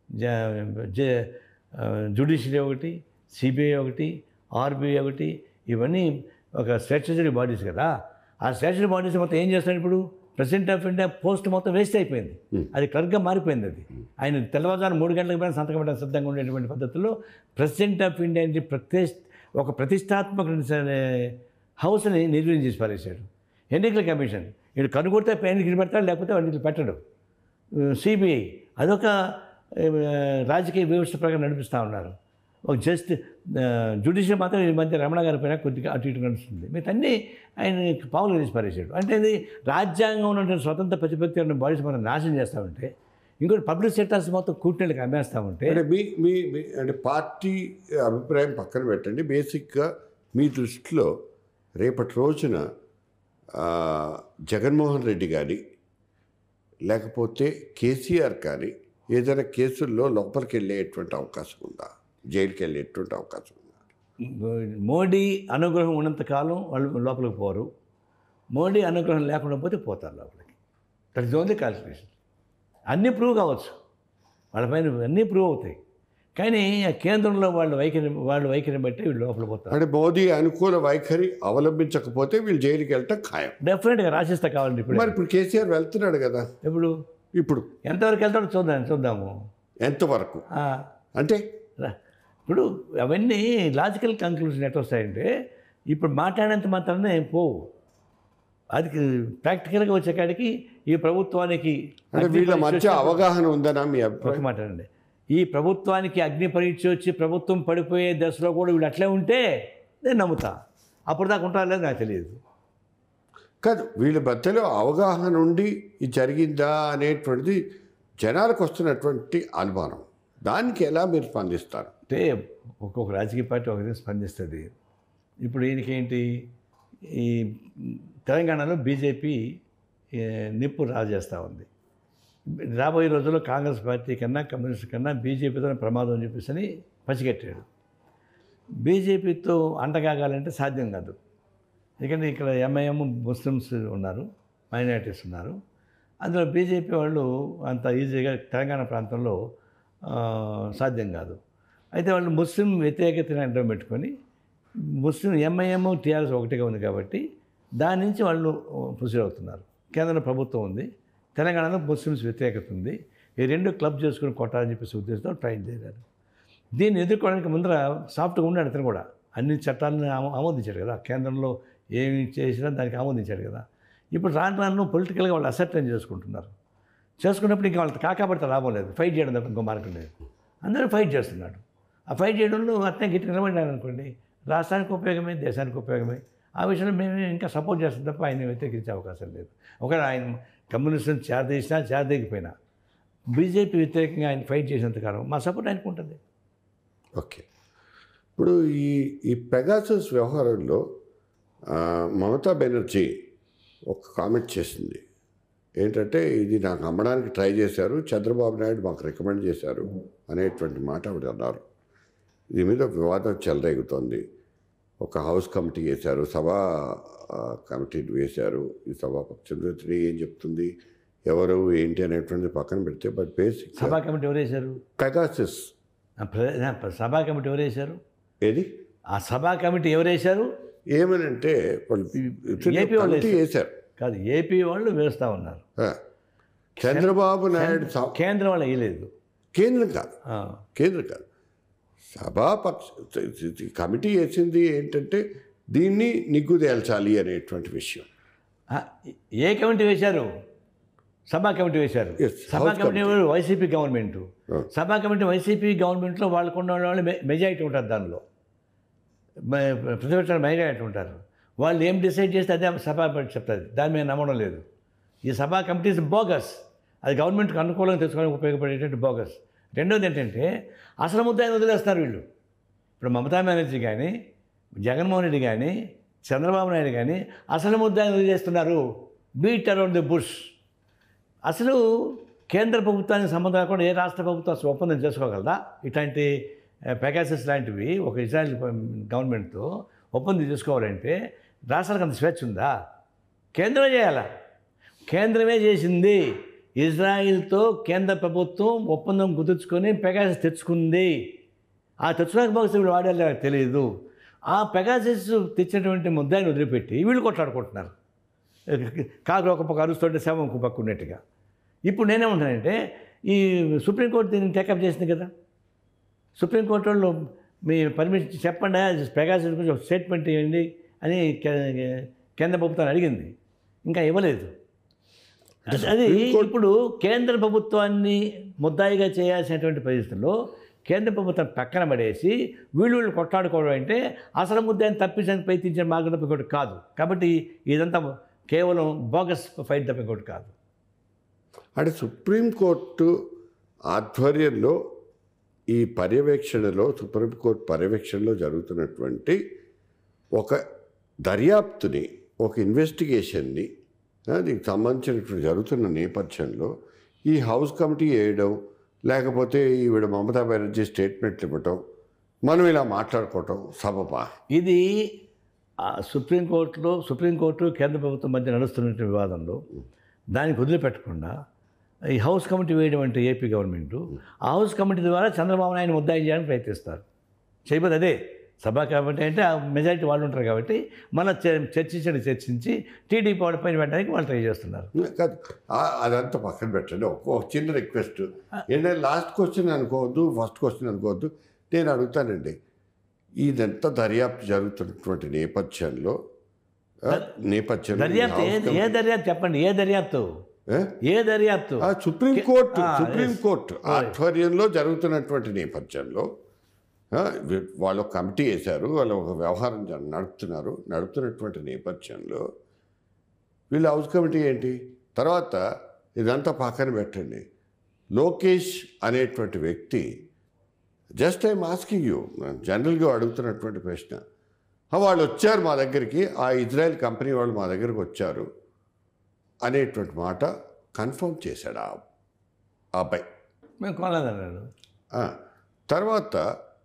జుడిషియరీ ఒకటి సిబిఐ ఒకటి ఆర్బీఐ ఒకటి ఇవన్నీ ఒక స్టాచ్యుటరీ బాడీస్ కదా ఆ స్టాచ్యుటరీ బాడీస్ మొత్తం ఏం చేస్తాడు ఇప్పుడు ప్రెసిడెంట్ ఆఫ్ ఇండియా పోస్ట్ మొత్తం వేస్ట్ అయిపోయింది అది క్లర్క్గా మారిపోయింది అది ఆయన తెల్లవారుజాము మూడు గంటలకు పైన సంతకం పెట్టడానికి సిద్ధంగా ఉండేటువంటి పద్ధతిలో ప్రెసిడెంట్ ఆఫ్ ఇండియా అనేది ప్రతిష్ట ఒక ప్రతిష్టాత్మక హౌస్ని నిర్వీర్యం చేసి పారేశాడు ఎన్నికల కమిషన్ వీడు కనుగొడితే ఎన్నికలు పెడతాడు లేకపోతే ఎన్నికలు పెట్టడు సిబిఐ అదొక ఆ, రాజకీయ వ్యవస్థ ప్రకారం నడిపిస్తూ ఉన్నారు ఒక జస్ట్ జ్యుడిషియల్ మాత్రం ఈ మధ్య రమణ గారి పైన కొద్దిగా అటు ఇటు నడుస్తుంది మిగతా అన్నీ ఆయన పావులు వేసి పారేశాడు అంటే ఇది రాజ్యాంగం ఉన్నటువంటి స్వతంత్ర ప్రతిపత్తి ఉన్న బాడీస్ మనం నాశనం చేస్తూ ఉంటే ఇంకోటి పబ్లిక్ సెక్టర్స్ మొత్తం కూటమిలకు అమ్మేస్తూ ఉంటే అంటే మీ మీ మీ- అంటే పార్టీ అభిప్రాయం పక్కన పెట్టండి బేసిక్గా మీ దృష్టిలో రేపటి రోజున ఆ, జగన్మోహన్ రెడ్డి కానీ లేకపోతే కేసీఆర్ కానీ ఏదైనా కేసుల్లో లోపలికి వెళ్ళేటువంటి అవకాశం ఉందా జైలుకి వెళ్ళేటువంటి అవకాశం ఉందా మోడీ అనుగ్రహం ఉన్నంతకాలం వాళ్ళు లోపలికి పోరు మోడీ అనుగ్రహం లేకుండా పోతే పోతారు లోపలికి దట్ ఇస్ ఓన్లీ కాల్కులేషన్ అన్నీ ప్రూవ్ కావచ్చు వాళ్ళపైన అన్నీ ప్రూవ్ అవుతాయి కానీ ఆ కేంద్రంలో వాళ్ళ వైఖరి వాళ్ళ వైఖరిని బట్టి వీళ్ళు లోపల పోతారు అంటే మోదీ అనుకూల వైఖరి అవలంబించకపోతే వీళ్ళు జైలుకి వెళ్ళటం ఖాయం డెఫినెట్గా రాసిస్తా కావాలండి ఇప్పుడు మరి ఇప్పుడు కేసీఆర్ వెళ్తున్నాడు కదా ఇప్పుడు ఇప్పుడు ఎంతవరకు వెళ్తాడో చూద్దాం చూద్దాము ఎంతవరకు ఆ, అంటే రా- ఇప్పుడు అవన్నీ లాజికల్ కంక్లూజన్ ఎట్లా వస్తాయంటే ఇప్పుడు మాట్లాడినంత మాత్రానే పోవు అది ప్రాక్టికల్గా వచ్చే కాడికి ఈ ప్రభుత్వానికి అంటే అగ్ని వీళ్ళ పరీక్ష మధ్య వచ్చి- అవగాహన ఉందనా మీ ఒక అభిప్రాయం మాట అండి ఈ ప్రభుత్వానికి అగ్ని పరీక్ష వచ్చి ప్రభుత్వం పడిపోయే దశలో కూడా వీళ్ళు అట్లే ఉంటే నేను నమ్ముతా అప్పుడు దాకా ఉంటారో లేదో నాకు తెలియదు కాదు వీళ్ళ మధ్యలో అవగాహన ఉండి ఇది జరిగిందా అనేటువంటిది జనాలకు వస్తున్నటువంటి అనుమానం దానికి ఎలా మీరు స్పందిస్తారు అంటే ఒక్కొక్క రాజకీయ పార్టీ ఒక విధంగా స్పందిస్తుంది ఇప్పుడు ఈయనకేంటి ఈ తెలంగాణలో బీజేపీ ఏ, నిప్పు రాజేస్తూ ఉంది రాబోయే రోజుల్లో కాంగ్రెస్ పార్టీ కన్నా కమ్యూనిస్ట్ కన్నా బీజేపీతో ప్రమాదం అని చెప్పేసి అని పసిగట్టాడు బీజేపీతో అంటగాగాలంటే సాధ్యం కాదు ఎందుకంటే ఇక్కడ ఎంఐఎం ముస్లిమ్స్ ఉన్నారు మైనారిటీస్ ఉన్నారు అందులో బీజేపీ వాళ్ళు అంత ఈజీగా తెలంగాణ ప్రాంతంలో ఆ, సాధ్యం కాదు అయితే వాళ్ళు ముస్లిం వ్యతిరేకతని అడ్డం పెట్టుకొని ముస్లిం ఎంఐఎం టీఆర్ఎస్ ఒకటిగా ఉంది కాబట్టి దాని నుంచి వాళ్ళు ప్రొసీడ్ అవుతున్నారు కేంద్ర ప్రభుత్వం ఉంది తెలంగాణలో ముస్లిమ్స్ వ్యతిరేకత ఉంది ఈ రెండు క్లబ్ చేసుకుని కొట్టాలని చెప్పేసి ఉద్దేశంతో ట్రై చేశారు దీన్ని ఎదుర్కోవడానికి ముందర సాఫ్ట్గా ఉన్నాడు అతను కూడా అన్ని చట్టాలను ఆమో- ఆమోదించాడు కదా కేంద్రంలో ఏమి చేసినా దానికి ఆమోదించాడు కదా ఇప్పుడు రాను రాను పొలిటికల్గా వాళ్ళు అసెప్టెన్స్ చేసుకుంటున్నారు చేసుకున్నప్పుడు ఇంకా వాళ్ళకి కాకాపడితే లాభం లేదు ఫైట్ చేయడం తప్ప ఇంకో మార్గం లేదు అందరూ ఫైట్ చేస్తున్నాడు ఆ ఫైట్ చేయడంలో అట్నే గిట్టి నిలబడినాడు అనుకోండి రాష్ట్రానికి ఉపయోగమే దేశానికి ఉపయోగమే ఆ విషయంలో మేము ఇంకా సపోర్ట్ చేస్తాం తప్ప ఆయన వ్యతిరేకించే అవకాశం లేదు ఒకవేళ ఆయన కమ్యూనిస్ట్ని చేరదీసినా చేరదీయకపోయినా బీజేపీ వ్యతిరేకంగా ఆయన ఫైట్ చేసినంత కాలం మా సపోర్ట్ ఆయనకు ఉంటుంది ఓకే ఇప్పుడు ఈ ఈ పెగాసస్ వ్యవహారంలో ఆ, మమతా బెనర్జీ ఒక కామెంట్ చేసింది ఏంటంటే ఇది నాకు అమ్మడానికి ట్రై చేశారు చంద్రబాబు నాయుడు మాకు రికమెండ్ చేశారు అనేటువంటి మాట ఆవిడ అన్నారు దీని మీద వివాదం చెలరేగుతోంది ఒక హౌస్ కమిటీ వేశారు సభా ఆ, కమిటీని వేశారు ఈ సభాపక్షం ఏం చెప్తుంది ఎవరు ఏంటి అనేటువంటిది పక్కన పెడితే బట్ బేసిక్ సభా కమిటీ ఎవరు వేశారు పెగాసస్ ఆ ప్ర- ఆ సభా కమిటీ ఎవరు వేశారు ఏది ఆ సభా కమిటీ ఎవరు వేశారు ఏమనంటే వాళ్ళు ఏపీ వాళ్ళు కమిటీ వేశారు కాదు ఏపీ వాళ్ళు వేస్తూ ఉన్నారు ఆ. చంద్రబాబు నాయుడు స- కేంద్రం వాళ్ళు వేయలేదు కేంద్రం కాదు ఆ, కేంద్రం కాదు సభాపక్ష కమిటీ వేసింది ఏంటంటే దీన్ని నిగ్గు తేల్చాలి అనేటువంటి విషయం ఆ, ఏ కమిటీ వేశారు సభా కమిటీ వేశారు Yes, సభా House committee YCP government Ah. సభా కమిటీ వైసీపీ గవర్నమెంట్లో వాళ్ళకున్న వాళ్ళు మె- మెజారిటీ ఉంటారు దానిలో మ- ప్రతిపక్షాలు మెజారిటీ ఉంటారు వాళ్ళు ఏం డిసైడ్ చేస్తే అదే సభా కమిటీ చెప్తుంది దాని మీద నమ్మడం లేదు ఈ సభా కమిటీస్ బోగస్ అది గవర్నమెంట్కి అనుకూలంగా తెచ్చుకోవడానికి ఉపయోగపడేటువంటి బోగస్ రెండోది ఏంటంటే అసలు ముద్దాయిని వదిలేస్తారు వీళ్ళు ఇప్పుడు మమతా బెనర్జీ కానీ జగన్మోహన్ రెడ్డి కానీ చంద్రబాబు నాయుడు కానీ అసలు ముద్దాయిని వదిలేస్తున్నారు బీట్ అరౌండ్ ది బుష్ అసలు కేంద్ర ప్రభుత్వానికి సంబంధం లేకుండా ఏ రాష్ట్ర ప్రభుత్వం అసలు ఒప్పందం చేసుకోగలదా ఇట్లాంటి పెగాసెస్ లాంటివి ఒక ఇజ్రాయల్ గవర్నమెంట్తో ఒప్పందం చేసుకోవాలంటే రాష్ట్రానికి అంత స్వేచ్ఛ ఉందా కేంద్రమే చేయాలా కేంద్రమే చేసింది ఇజ్రాయిల్తో కేంద్ర ప్రభుత్వం ఒప్పందం కుదుర్చుకొని పెగాసిస్ తెచ్చుకుంది ఆ తెచ్చుకోక బాక్స్ వీళ్ళు వాడాలి నాకు తెలియదు ఆ పెగాసిస్ తెచ్చినటువంటి ముద్దాయిని వదిలిపెట్టి వీళ్ళు కొట్లాడుకుంటున్నారు కాకు ఒక పక్క అరుస్తుంటే శవం ఒక పక్క ఉన్నట్టుగా ఇప్పుడు నేనేమంటానంటే ఈ సుప్రీంకోర్టు దీన్ని టేకప్ చేసింది కదా సుప్రీంకోర్టు వాళ్ళు మీ పర్మిషన్ చెప్పండి పెగాసిస్ గురించి ఒక స్టేట్మెంట్ ఇవ్వండి అని కే- కేంద్ర ప్రభుత్వాన్ని అడిగింది ఇంకా ఇవ్వలేదు అది ఇప్పుడు కేంద్ర ప్రభుత్వాన్ని ముద్దాయిగా చేయాల్సినటువంటి పరిస్థితుల్లో కేంద్ర ప్రభుత్వం పక్కన పడేసి వీళ్ళు వీళ్ళు కొట్లాడుకోవడం అంటే అసలు ముద్దాయిని తప్పించడానికి ప్రయత్నించిన మార్గం తప్ప ఇంకోటి కాదు కాబట్టి ఇదంతా కేవలం బోగస్ ఫైట్ తప్ప ఇంకోటి కాదు అంటే సుప్రీంకోర్టు ఆధ్వర్యంలో ఈ పర్యవేక్షణలో సుప్రీంకోర్టు పర్యవేక్షణలో జరుగుతున్నటువంటి ఒక దర్యాప్తుని ఒక ఇన్వెస్టిగేషన్ని ఆ, దీనికి సంబంధించినటువంటి జరుగుతున్న నేపథ్యంలో ఈ హౌస్ కమిటీ వేయడం లేకపోతే ఈవిడ మమతా బెనర్జీ స్టేట్మెంట్లు ఇవ్వటం మనం ఇలా మాట్లాడుకోవటం సబబా ఇది ఆ సుప్రీంకోర్టులో సుప్రీంకోర్టు కేంద్ర ప్రభుత్వం మధ్య నడుస్తున్న వివాదంలో దానికి వదిలిపెట్టకుండా ఈ హౌస్ కమిటీ వేయడం అంటే ఏపీ గవర్నమెంట్ ఆ హౌస్ కమిటీ ద్వారా చంద్రబాబు నాయుడు ముద్దాయి చేయడానికి ప్రయత్నిస్తారు చేయబోదు అదే సభ కాబట్టి అంటే ఆ మెజారిటీ వాళ్ళు ఉంటారు కాబట్టి మన చర్చించండి చర్చించి టీడీపీ వాళ్ళ పైన పెట్టడానికి వాళ్ళు ట్రై చేస్తున్నారు కాదు ఆ- అదంతా పక్కన పెట్టండి ఒక ఒక చిన్న రిక్వెస్ట్ ఏంటంటే లాస్ట్ క్వశ్చన్ అనుకోవద్దు ఫస్ట్ క్వశ్చన్ అనుకోవద్దు నేను అడుగుతానండి ఇదంతా దర్యాప్తు జరుగుతున్నటువంటి నేపథ్యంలో ఆ, నేపథ్యంలో ఈ దర్యాప్తు ఏ house ఏ దర్యాప్తు చెప్పండి ఏ దర్యాప్తు ఏ? ఏ దర్యాప్తు ఆ, సుప్రీంకోర్టు ఆ, సుప్రీంకోర్టు ఆధ్వర్యంలో జరుగుతున్నటువంటి నేపథ్యంలో ఆ, వీ- వాళ్ళు ఒక కమిటీ వేశారు వాళ్ళు ఒక వ్యవహారం జ- నడుపుతున్నారు నడుపుతున్నటువంటి నేపథ్యంలో వీళ్ళ హౌస్ కమిటీ ఏంటి తర్వాత ఇదంతా పక్కన పెట్టండి లోకేష్ అనేటువంటి వ్యక్తి జస్ట్ ఐమ్ ఆస్కింగ్ యూ జనరల్గా అడుగుతున్నటువంటి ప్రశ్న ఆ, వాళ్ళు వచ్చారు మా దగ్గరికి ఆ ఇజ్రాయెల్ కంపెనీ వాళ్ళు మా దగ్గరికి వచ్చారు అనేటువంటి మాట కన్ఫర్మ్ చేశాడు ఆ ఆ అబ్బాయి మేము కొనలేదన్నాడు ఆ, తర్వాత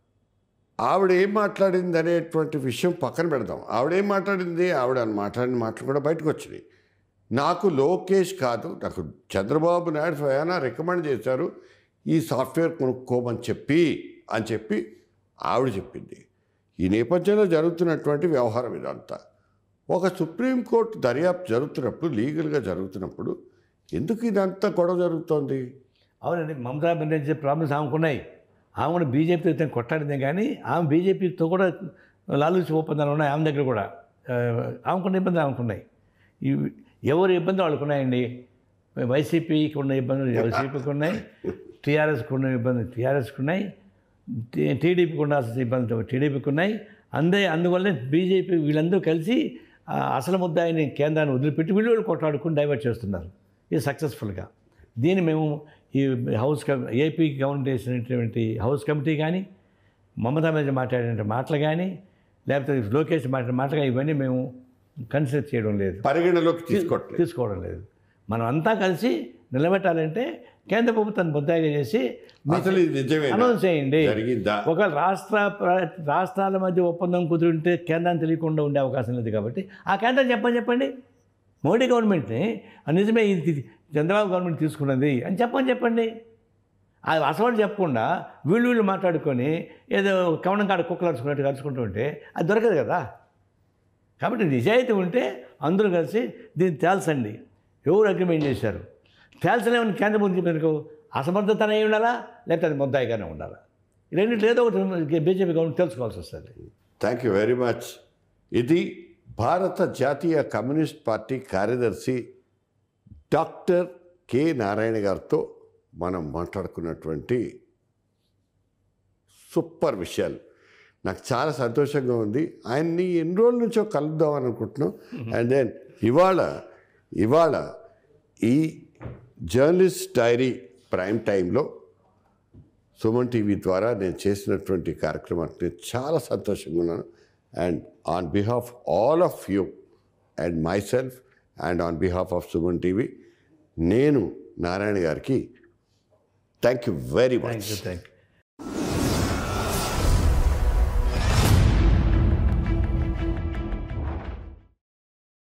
ఆవిడ ఏం మాట్లాడింది అనేటువంటి విషయం పక్కన పెడదాం ఆవిడ ఏం మాట్లాడింది ఆవిడ మాట్లాడిన మాటలు కూడా బయటకు వచ్చినాయి నాకు లోకేష్ కాదు నాకు చంద్రబాబు నాయుడు స్వయానా రికమెండ్ చేశారు ఈ సాఫ్ట్వేర్ కొనుక్కోమని చెప్పి అని చెప్పి ఆవిడ చెప్పింది ఈ నేపథ్యంలో జరుగుతున్నటువంటి వ్యవహారం ఇదంతా ఒక సుప్రీంకోర్టు దర్యాప్తు జరుగుతున్నప్పుడు లీగల్గా జరుగుతున్నప్పుడు ఎందుకు ఇదంతా గొడవ జరుగుతోంది అవునండి మమతా బెనర్జీ ప్రాబ్లమ్స్ ఆమెకున్నాయి ఆమె కూడా బీజేపీతో కొట్టాడిందే కానీ ఆమె బీజేపీతో కూడా లాలూచి ఒప్పందాలు ఉన్నాయి ఆమె దగ్గర కూడా ఆ, ఆమెకున్న ఇబ్బందులు ఆమెకున్నాయి ఇవి ఎవరి ఇబ్బందులు వాళ్ళకు ఉన్నాయండి వైసీపీకి ఉన్న ఇబ్బందులు వైసీపీకి ఉన్నాయి టీఆర్ఎస్కి ఉన్న ఇబ్బందులు టీఆర్ఎస్కి ఉన్నాయి టీ- టీడీపీకి ఉండాల్సిన ఇబ్బందులు టీడీపీకి ఉన్నాయి అందే అందువల్లే బీజేపీ వీళ్ళందరూ కలిసి ఆ, అసలు ముద్దాయిని కేంద్రాన్ని వదిలిపెట్టి వీళ్ళు వీళ్ళు కొట్లాడుకుని డైవర్ట్ చేస్తున్నారు ఇది సక్సెస్ఫుల్గా దీన్ని మేము ఈ హౌస్ కమి ఏపీ గవర్నమెంట్ వేసినటువంటి హౌస్ కమిటీ కానీ మమతా మీద మాట్లాడిన మాటలు కానీ లేకపోతే లోకేష్ మాట్లాడిన మాటలు కానీ ఇవన్నీ మేము కన్సిడర్ చేయడం లేదు పరిగణలోకి తీసుకోవట్లేదు తీసుకోవడం లేదు మనం అంతా కలిసి నిలబెట్టాలంటే కేంద్ర ప్రభుత్వాన్ని ముద్దాయిగా చేసి అసలు ఇది నిజమేనా అనౌన్స్ చేయండి జరిగిందా ఒక రాష్ట్ర ప్ర- రాష్ట్రాల మధ్య ఒప్పందం కుదిరింటే కేంద్రాన్ని తెలియకుండా ఉండే అవకాశం లేదు కాబట్టి ఆ కేంద్రం చెప్పని చెప్పండి మోడీ గవర్నమెంట్ని "ఆ నిజమే ఇది ఇది చంద్రబాబు గవర్నమెంట్ తీసుకున్నది అని చెప్పని చెప్పండి అది అసలు చెప్పకుండా వీళ్ళు వీళ్ళు మాట్లాడుకొని ఏదో కవనం కాడ కుక్కలు అరుచుకున్నట్టు అరుచుకుంటూ ఉంటే అది దొరకదు కదా కాబట్టి నిజాయితీ ఉంటే అందరూ కలిసి దీన్ని తేల్చండి ఎవరు అగ్రిమెంట్ చేశారు తేల్చలేమని కేంద్ర మంత్రి మీకు అసమర్థత అయి ఉండాలా లేకపోతే అది ముద్దాయిగానే ఉండాలా ఈ రెండింటిలో ఏదో ఒకటి బీజేపీ గవర్నమెంట్ తెలుసుకోవాల్సి వస్తుంది థ్యాంక్ యూ వెరీ మచ్ ఇది భారత జాతీయ కమ్యూనిస్ట్ పార్టీ కార్యదర్శి డాక్టర్ కె నారాయణ గారితో మనం మాట్లాడుకున్నటువంటి సూపర్ విషయాలు నాకు చాలా సంతోషంగా ఉంది ఆయన్ని ఎన్ని రోజుల నుంచో కలుద్దాం అని అనుకుంటున్నాం అండ్ దెన్ ఇవాళ ఇవాళ ఈ జర్నలిస్ట్ డైరీ ప్రైమ్ టైంలో సుమన్ టీవీ ద్వారా నేను చేసినటువంటి కార్యక్రమానికి నేను చాలా సంతోషంగా ఉన్నాను and on behalf all of you and myself and on behalf of Suman TV నేను నారాయణ గారికి thank you very much thank you thank you